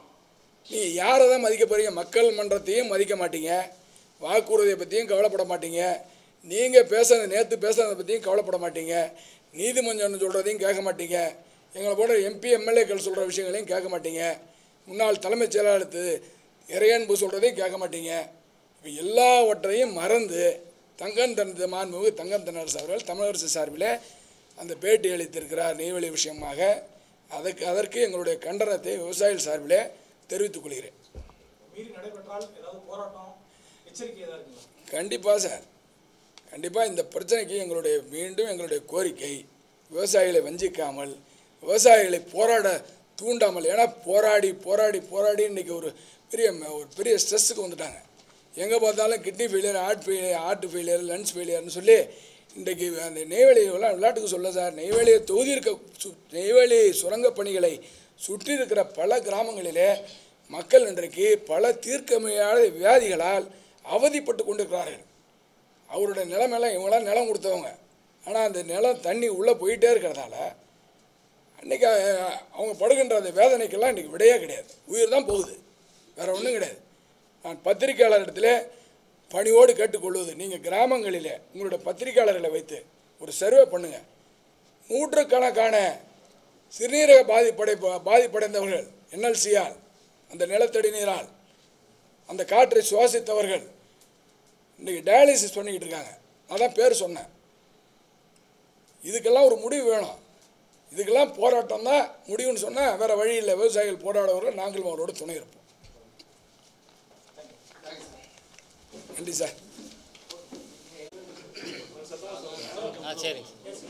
நீங்கள் யாரை தான் மதிக்க போகிறீங்க மக்கள் மன்றத்தையும் மதிக்க மாட்டீங்க வாக்குறுதியை பற்றியும் கவலைப்பட மாட்டீங்க நீங்கள் பேசுறது நேற்று பேசுறதை பற்றியும் கவலைப்பட மாட்டீங்க நீதிமன்றம் சொல்கிறதையும் கேட்க மாட்டீங்க எங்களை போன்ற எம்பி எம்எல்ஏக்கள் சொல்கிற விஷயங்களையும் கேட்க மாட்டீங்க முன்னாள் தலைமைச் செயலாளர் திரு இறையன்பு சொல்கிறதையும் கேட்க மாட்டீங்க இப்போ எல்லாவற்றையும் மறந்து தங்கம் தனது மாண்புமிகு தங்கம் தென்னரசு அவர்கள் தமிழரசு சார்பில் அந்த பேட்டி அளித்திருக்கிறார் நெய்வேலி விஷயமாக அதற்கு அதற்கு எங்களுடைய கண்டனத்தை விவசாயிகள் சார்பில் தெரிவித்துக் கொள்கிறேன் மீறி நடைபெற்றால் ஏதாவது போராட்டம் எச்சரிக்கை ஏதாவது இருக்குங்களா கண்டிப்பாக சார் கண்டிப்பாக இந்த பிரச்சனைக்கு எங்களுடைய மீண்டும் எங்களுடைய கோரிக்கை விவசாயிகளை வஞ்சிக்காமல் விவசாயிகளை போராட தூண்டாமல் ஏன்னா போராடி போராடி போராடி இன்றைக்கி ஒரு பெரிய ம- ஒரு பெரிய ஸ்ட்ரெஸ்ஸுக்கு வந்துட்டாங்க எங்கே பார்த்தாலும் kidney failure heart failure heart failure lungs ஃபெயிலியர்னு சொல்லி இன்றைக்கி அந்த நெய்வேலி எல்லாம் விளையாட்டுக்கு சொல்ல சார் நெய்வேலியை தொகுதி இருக்க சு- நெய்வேலி சுரங்கப் பணிகளை சுற்றி இருக்கிற பல கிராமங்களிலே மக்கள் இன்றைக்கு பல தீர்க்க முடியாத வியாதிகளால் அவதிப்பட்டு கொண்டிருக்கிறார்கள் அவருடைய நிலமெல்லாம் இவங்களாம் நிலம் கொடுத்தவங்க ஆனால் அந்த நிலம் தண்ணி உள்ளே போயிட்டே இருக்கிறதால அன்றைக்கி அவங்க படுகின்ற அந்த வேதனைக்கெல்லாம் இன்றைக்கி விடையே கிடையாது உயிர் தான் போகுது வேறு ஒன்றும் கிடையாது நான் பத்திரிக்கையாளர் இடத்துல பணியோடு கேட்டுக்கொள்வது நீங்கள் கிராமங்களிலே உங்களுடைய பத்திரிக்கையாளர்களை வைத்து ஒரு சர்வே பண்ணுங்கள் நூற்றுக்கணக்கான சிறுநீரக பாதிப்படை பாதிப்படைந்தவர்கள் என்எல்சியால் அந்த நிலத்தடி நீரால் அந்த காற்றை சுவாசித்தவர்கள் இன்றைக்கி டயாலிசிஸ் பண்ணிக்கிட்டு இருக்காங்க அதான் பேர் சொன்னேன் இதுக்கெல்லாம் ஒரு முடிவு வேணும் இதுக்கெல்லாம் போராட்டம் தான் முடிவுன்னு சொன்னால் வேறு வழி இல்லை விவசாயிகள் போராடுவர்கள் நாங்களும் அவரோட துணை இருப்போம் நன்றி சார் ஆ சரிங்க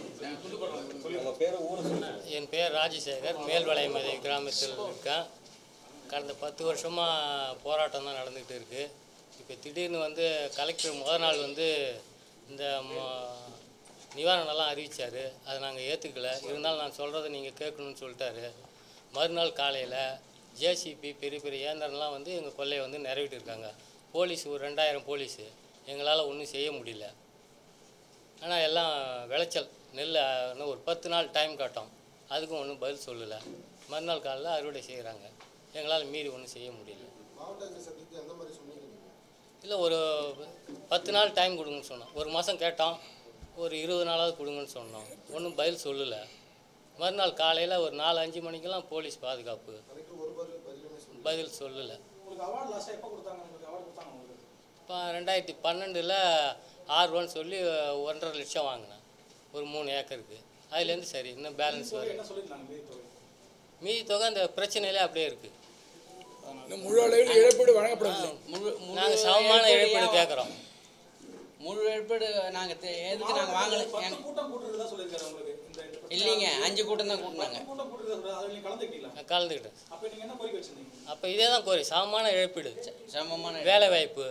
என் பேர் ராஜசேகர் மேல்வளைமதை கிராமத்தில் இருக்கேன் கடந்த பத்து வருஷமாக போராட்டம் தான் நடந்துக்கிட்டு இருக்குது இப்போ திடீர்னு வந்து கலெக்டர் முத நாள் வந்து இந்த ம- நிவாரணம்லாம் அறிவித்தார் அதை நாங்கள் ஏற்றுக்கல இருந்தாலும் நான் சொல்கிறத நீங்கள் கேட்கணும்னு சொல்லிட்டாரு மறுநாள் காலையில் ஜேசிபி பெரிய பெரிய இயந்திரம்லாம் வந்து எங்கள் கொள்ளையை வந்து நிறைவேற்றிருக்காங்க போலீஸ் ஒரு ரெண்டாயிரம் போலீஸு எங்களால் ஒன்றும் செய்ய முடியல ஆனால் எல்லாம் விளைச்சல் நெல் அஹ், இன்னும் ஒரு பத்து நாள் டைம் காட்டும் அதுக்கும் ஒன்றும் பதில் சொல்லலை மறுநாள் காலையில் அறுவடை செய்கிறாங்க எங்களால் மீறி ஒன்றும் செய்ய முடியல மாவட்ட ஆட்சியர் சந்தித்து எந்த மாதிரி சொன்னீங்க நீங்க? இல்லை ஒரு பத்து நாள் டைம் கொடுங்கன்னு சொன்னோம் ஒரு மாதம் கேட்டோம் ஒரு இருபது நாளாவது கொடுங்கன்னு சொன்னோம் ஒன்றும் பதில் சொல்லலை மறுநாள் காலையில் ஒரு நாலு அஞ்சு மணிக்கெல்லாம் போலீஸ் பாதுகாப்பு கலெக்டர் ஒரு பதில் பதிலுமே சொல்லி பதில் சொல்லலை உங்களுக்கு அவார்டு லாஸ்ட்டாக எப்போ கொடுத்தாங்க உங்களுக்கு அவார்டு கொடுத்தாங்க உங்களுக்கு இப்போ ரெண்டாயிரத்தி பன்னெண்டில் ஆறு ரூபான்னு சொல்லி ஒன்றரை லட்சம் வாங்கினேன் ஒரு மூணு ஏக்கருக்கு அதுலேருந்து சரி இன்னும் பேலன்ஸ் வரும் என்ன சொல்லியிருந்தாங்க மீதி தொகை மீதி தொகை அந்த பிரச்சனையிலே அப்படியே இருக்குது இன்னும் முழு அளவில் இழப்பீடு வழங்கப்படவில்லை முழு முழு நாங்கள் சமமான இழப்பீடு இழப்பீடு ஏன் கேட்குறோம் முழு இழப்பீடு நாங்கள் எதுக்கு நாங்கள் வாங்கல பத்து எங்க- கூட்டம் கூட்டுறதா சொல்லியிருக்காரு உங்களுக்கு இந்த இந்த பிரச்சனை. இல்லைங்க அஞ்சு கூட்டம் தான் கூட்டினாங்க பத்து கூட்டம் கூட்டுறது அதில் நீங்கள் கலந்துக்கிட்டீங்களா நான் கலந்துக்கிட்டேன் அப்போ நீங்கள் என்ன கோரிக்கை வச்சிருந்தீங்க அப்போ இதே தான் கோரி சமமான இழப்பீடு சமமான வேலை வாய்ப்பு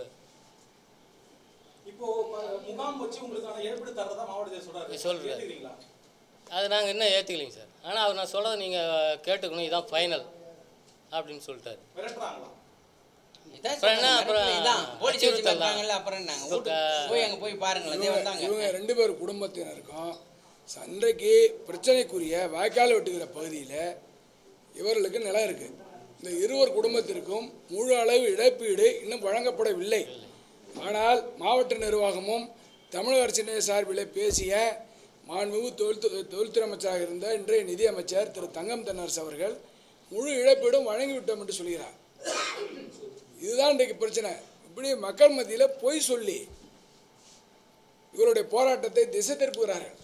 இப்போ ப- முகாம் வச்சு உங்களுக்கான ஏற்படு தரதா மாவட்ட சொல்றாரு சொல்றாரு. ஏத்துக்கிறீங்களா அது நாங்கள் இன்னும் ஏற்றுக்கலைங்க சார் ஆனால் அவர் நான் சொல்கிறத நீங்கள் கேட்டுக்கணும் இதான் ஃபைனல் அப்படின்னு சொல்லிட்டாரு மிரட்டுறாங்களா இதான் அப்புறம் என்ன, சொல்றேன், அப்புறம் மிரட்டல் இதான் போலீஸ் வச்சு அச்சுறுத்தல் தான். பார்த்தாங்கல்ல அப்புறம் என்னங்க இப்போ வீட்டுக்கு போய் அங்கே போய் பாருங்களேன் இதே இவங்க வந்தாங்க இவங்க ரெண்டு பேர் குடும்பத்தினருக்கும் சண்டைக்கு பிரச்சனைக்குரிய வாய்க்கால் வெட்டுகிற பகுதியில் இவர்களுக்கு நிலம் இருக்கு இந்த இருவர் குடும்பத்திற்கும் முழு அளவு இழப்பீடு இன்னும் வழங்கப்படவில்லை ஆனால் மாவட்ட நிர்வாகமும் தமிழக அரசின் சார்பில் பேசிய மாண்புமிகு தொழில் தொழில்துறை அமைச்சராக இருந்த இன்றைய நிதியமைச்சர் திரு தங்கம் தென்னரசு அவர்கள் முழு இழப்பீடும் வழங்கிவிட்டோம் என்று சொல்கிறார் இதுதான் இன்றைக்கு பிரச்சனை இப்படி மக்கள் மத்தியில் பொய் சொல்லி இவருடைய போராட்டத்தை திசை திருப்புகிறார்கள்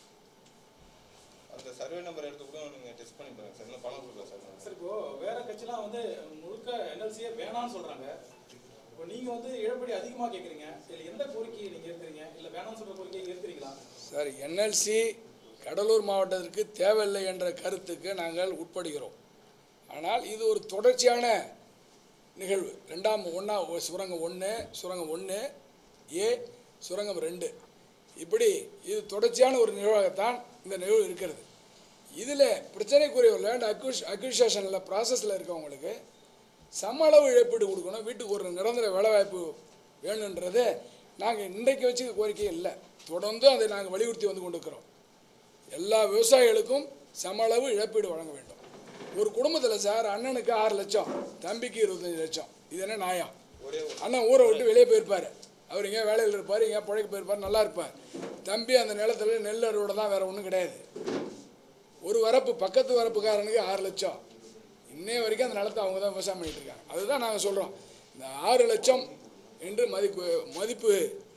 அந்த சர்வே நம்பர் எடுத்து கூட நீங்கள் டெஸ்ட் பண்ணி பாருங்க சார் இன்னும் பணம் கொடுக்கல சார் சார் இப்போ வேற கட்சிலாம் வந்து முழுக்க என்எல்சியே வேணாம்னு சொல்றாங்க இப்போ நீங்க வந்து இழப்பீடு அதிகமா கேக்குறீங்க இதுல எந்த கோரிக்கையை நீங்க ஏற்கிறீங்க இல்ல வேணாம்னு சொல்ற கோரிக்கையை ஏற்கிறீங்களா சார் என்எல்சி கடலூர் மாவட்டத்திற்கு தேவையில்லை என்ற கருத்துக்கு நாங்கள் உட்படுகிறோம் ஆனால் இது ஒரு தொடர்ச்சியான நிகழ்வு ரெண்டாம் ஒன்றா சுரங்கம் ஒன்று சுரங்கம் ஒன்று ஏ சுரங்கம் ரெண்டு இப்படி இது தொடர்ச்சியான ஒரு நிகழ்வாகத்தான் இந்த நிகழ்வு இருக்கிறது இதில் பிரச்சனைக்குரிய ஒரு லேண்ட் அக்யூஷ் அக்யூஷேஷனில் ப்ராசஸில் இருக்கவங்களுக்கு சம அளவு இழப்பீடு கொடுக்கணும் வீட்டுக்கு ஒரு நிரந்தர வேலைவாய்ப்பு வேணுன்றது நாங்கள் இன்றைக்கு வச்சுக்க கோரிக்கை இல்லை தொடர்ந்து அதை நாங்கள் வலியுறுத்தி வந்து கொண்டிருக்கிறோம் எல்லா விவசாயிகளுக்கும் சம அளவு இழப்பீடு வழங்க வேண்டும் ஒரு குடும்பத்தில் சார் அண்ணனுக்கு ஆறு லட்சம் தம்பிக்கு இருபத்தஞ்சி லட்சம் இது என்ன நியாயம் அண்ணன் ஊரை விட்டு வெளியே போயிருப்பார் அவர் எங்கேயா வேலையில் இருப்பார் எங்கேயா பிழைக்க போயிருப்பார் நல்லா இருப்பார் தம்பி அந்த நிலத்துல நெல் அறுவடை தான் வேறு ஒன்றும் கிடையாது ஒரு வரப்பு பக்கத்து வரப்புக்காரனுக்கு ஆறு லட்சம் இன்னைய வரைக்கும் அந்த நிலத்தை அவங்க தான் விவசாயம் பண்ணிட்டு இருக்காங்க அதுதான் நாங்கள் சொல்கிறோம் இந்த ஆறு லட்சம் என்று மதிப்பு மதிப்பு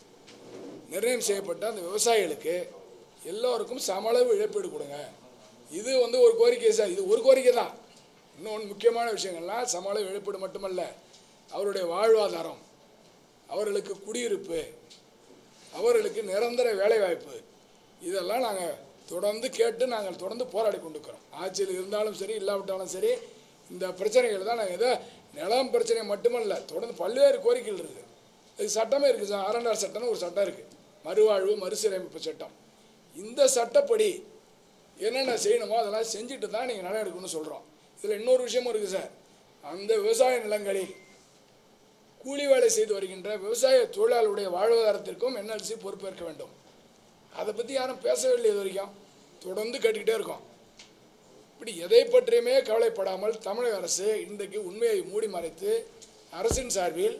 நிர்ணயம் செய்யப்பட்ட அந்த விவசாயிகளுக்கு எல்லோருக்கும் சம அளவு இழப்பீடு கொடுங்க இது வந்து ஒரு கோரிக்கை சார் இது ஒரு கோரிக்கை தான் இன்னொன்று முக்கியமான விஷயங்கள்லாம் சம அளவு இழப்பீடு மட்டுமல்ல அவருடைய வாழ்வாதாரம் அவர்களுக்கு குடியிருப்பு அவர்களுக்கு நிரந்தர வேலைவாய்ப்பு இதெல்லாம் நாங்கள் தொடர்ந்து கேட்டு நாங்கள் தொடர்ந்து போராடி கொண்டிருக்கிறோம் ஆட்சியில் இருந்தாலும் சரி இல்லாவிட்டாலும் சரி இந்த பிரச்சனைகள் தான் நாங்கள் ஏதோ நிலம் பிரச்சனை மட்டுமல்ல தொடர்ந்து பல்வேறு கோரிக்கைகள் இருக்குது இது சட்டமே இருக்குது சார் ஆரண்டார் சட்டம்னு ஒரு சட்டம் இருக்குது மறுவாழ்வு மறுசீரமைப்பு சட்டம் இந்த சட்டப்படி என்னென்ன செய்யணுமோ அதெல்லாம் செஞ்சுட்டு தான் நீங்கள் நிலம் எடுக்கணும்னு சொல்கிறோம் இதில் இன்னொரு விஷயமும் இருக்குது சார் அந்த விவசாய நிலங்களில் கூலி வேலை செய்து வருகின்ற விவசாய தொழிலாளருடைய வாழ்வாதாரத்திற்கும் என்எல்சி பொறுப்பேற்க வேண்டும் அதை பற்றி யாரும் பேசவில்லை இது வரைக்கும் தொடர்ந்து கேட்டுக்கிட்டே இருக்கோம் இப்படி எதை பற்றியுமே கவலைப்படாமல் தமிழக அரசு இன்றைக்கு உண்மையை மூடி மறைத்து அரசின் சார்பில்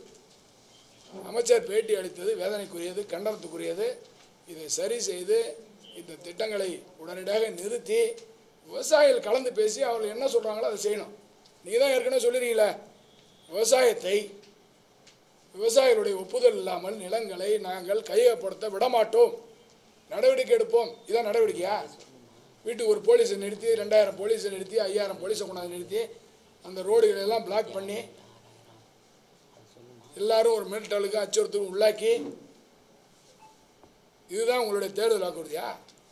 அமைச்சர் பேட்டி அளித்தது வேதனைக்குரியது கண்டனத்துக்குரியது இதை சரி செய்து இந்த திட்டங்களை உடனடியாக நிறுத்தி விவசாயிகள் கலந்து பேசி அவர்கள் என்ன சொல்கிறாங்களோ அதை செய்யணும் நீங்கள் தான் ஏற்கனவே சொல்லிருக்கீங்களே விவசாயத்தை விவசாயிகளுடைய ஒப்புதல் இல்லாமல் நிலங்களை நாங்கள் கையகப்படுத்த விடமாட்டோம் நடவடிக்கை எடுப்போம் இதான் நடவடிக்கையா வீட்டுக்கு ஒரு போலீஸை நிறுத்தி ரெண்டாயிரம் போலீஸை நிறுத்தி ஐயாயிரம் போலீஸை கொண்டாந்து நிறுத்தி அந்த ரோடுகளை எல்லாம் பிளாக் பண்ணி எல்லாரும் ஒரு மிரட்டலுக்கு அச்சுறுத்தலுக்கு உள்ளாக்கி இதுதான் உங்களுடைய தேர்தல் வாக்குறுதியா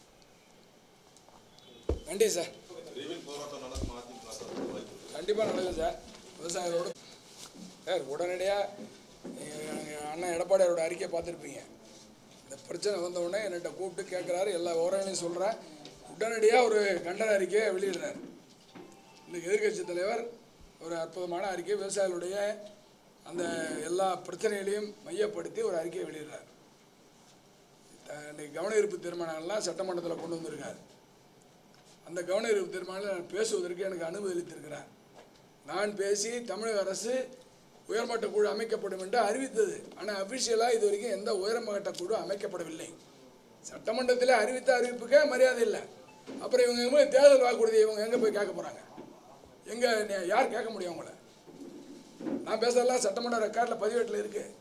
நன்றி சார் விரைவில் போராட்டம் நடக்கும் அதிமுக சார்பில் வாய்ப்பு கண்டிப்பாக நடக்கும் சார் விவசாயிகளோட சார் உடனடியாக அண்ணன் எடப்பாடியாரோட அறிக்கையை பார்த்துருப்பீங்க இந்த பிரச்சனை வந்த உடனே என்கிட்ட கூப்பிட்டு கேட்குறாரு எல்லா விவரங்களையும் சொல்கிறேன் உடனடியாக ஒரு கண்டன அறிக்கையை வெளியிடுறாரு இந்த எதிர்க்கட்சி தலைவர் ஒரு அற்புதமான அறிக்கை விவசாயிகளுடைய அந்த எல்லா பிரச்சனைகளையும் மையப்படுத்தி ஒரு அறிக்கையை வெளியிடுறார் த- இன்னைக்கு கவன ஈர்ப்பு தீர்மானங்கள்லாம் சட்டமன்றத்தில் கொண்டு வந்திருக்காரு அந்த கவன ஈர்ப்பு தீர்மானத்தில் நான் பேசுவதற்கு எனக்கு அனுமதி அளித்திருக்கிறார் நான் பேசி தமிழக அரசு உயர்மட்ட குழு அமைக்கப்படும் என்று அறிவித்தது ஆனால் அபிஷியலாக இது வரைக்கும் எந்த உயர்மட்ட குழு அமைக்கப்படவில்லை சட்டமன்றத்தில் அறிவித்த அறிவிப்புக்கே மரியாதை இல்லை அப்புறம் இவங்க எங்க போய் தேர்தல் வாக்குறுதி இவங்க எங்கே போய் கேட்க போகிறாங்க எங்கே யார் கேட்க முடியும் அவங்கள நான் பேசுறதெல்லாம் சட்டமன்ற ரெக்கார்டில் பதிவேட்டில் இருக்குது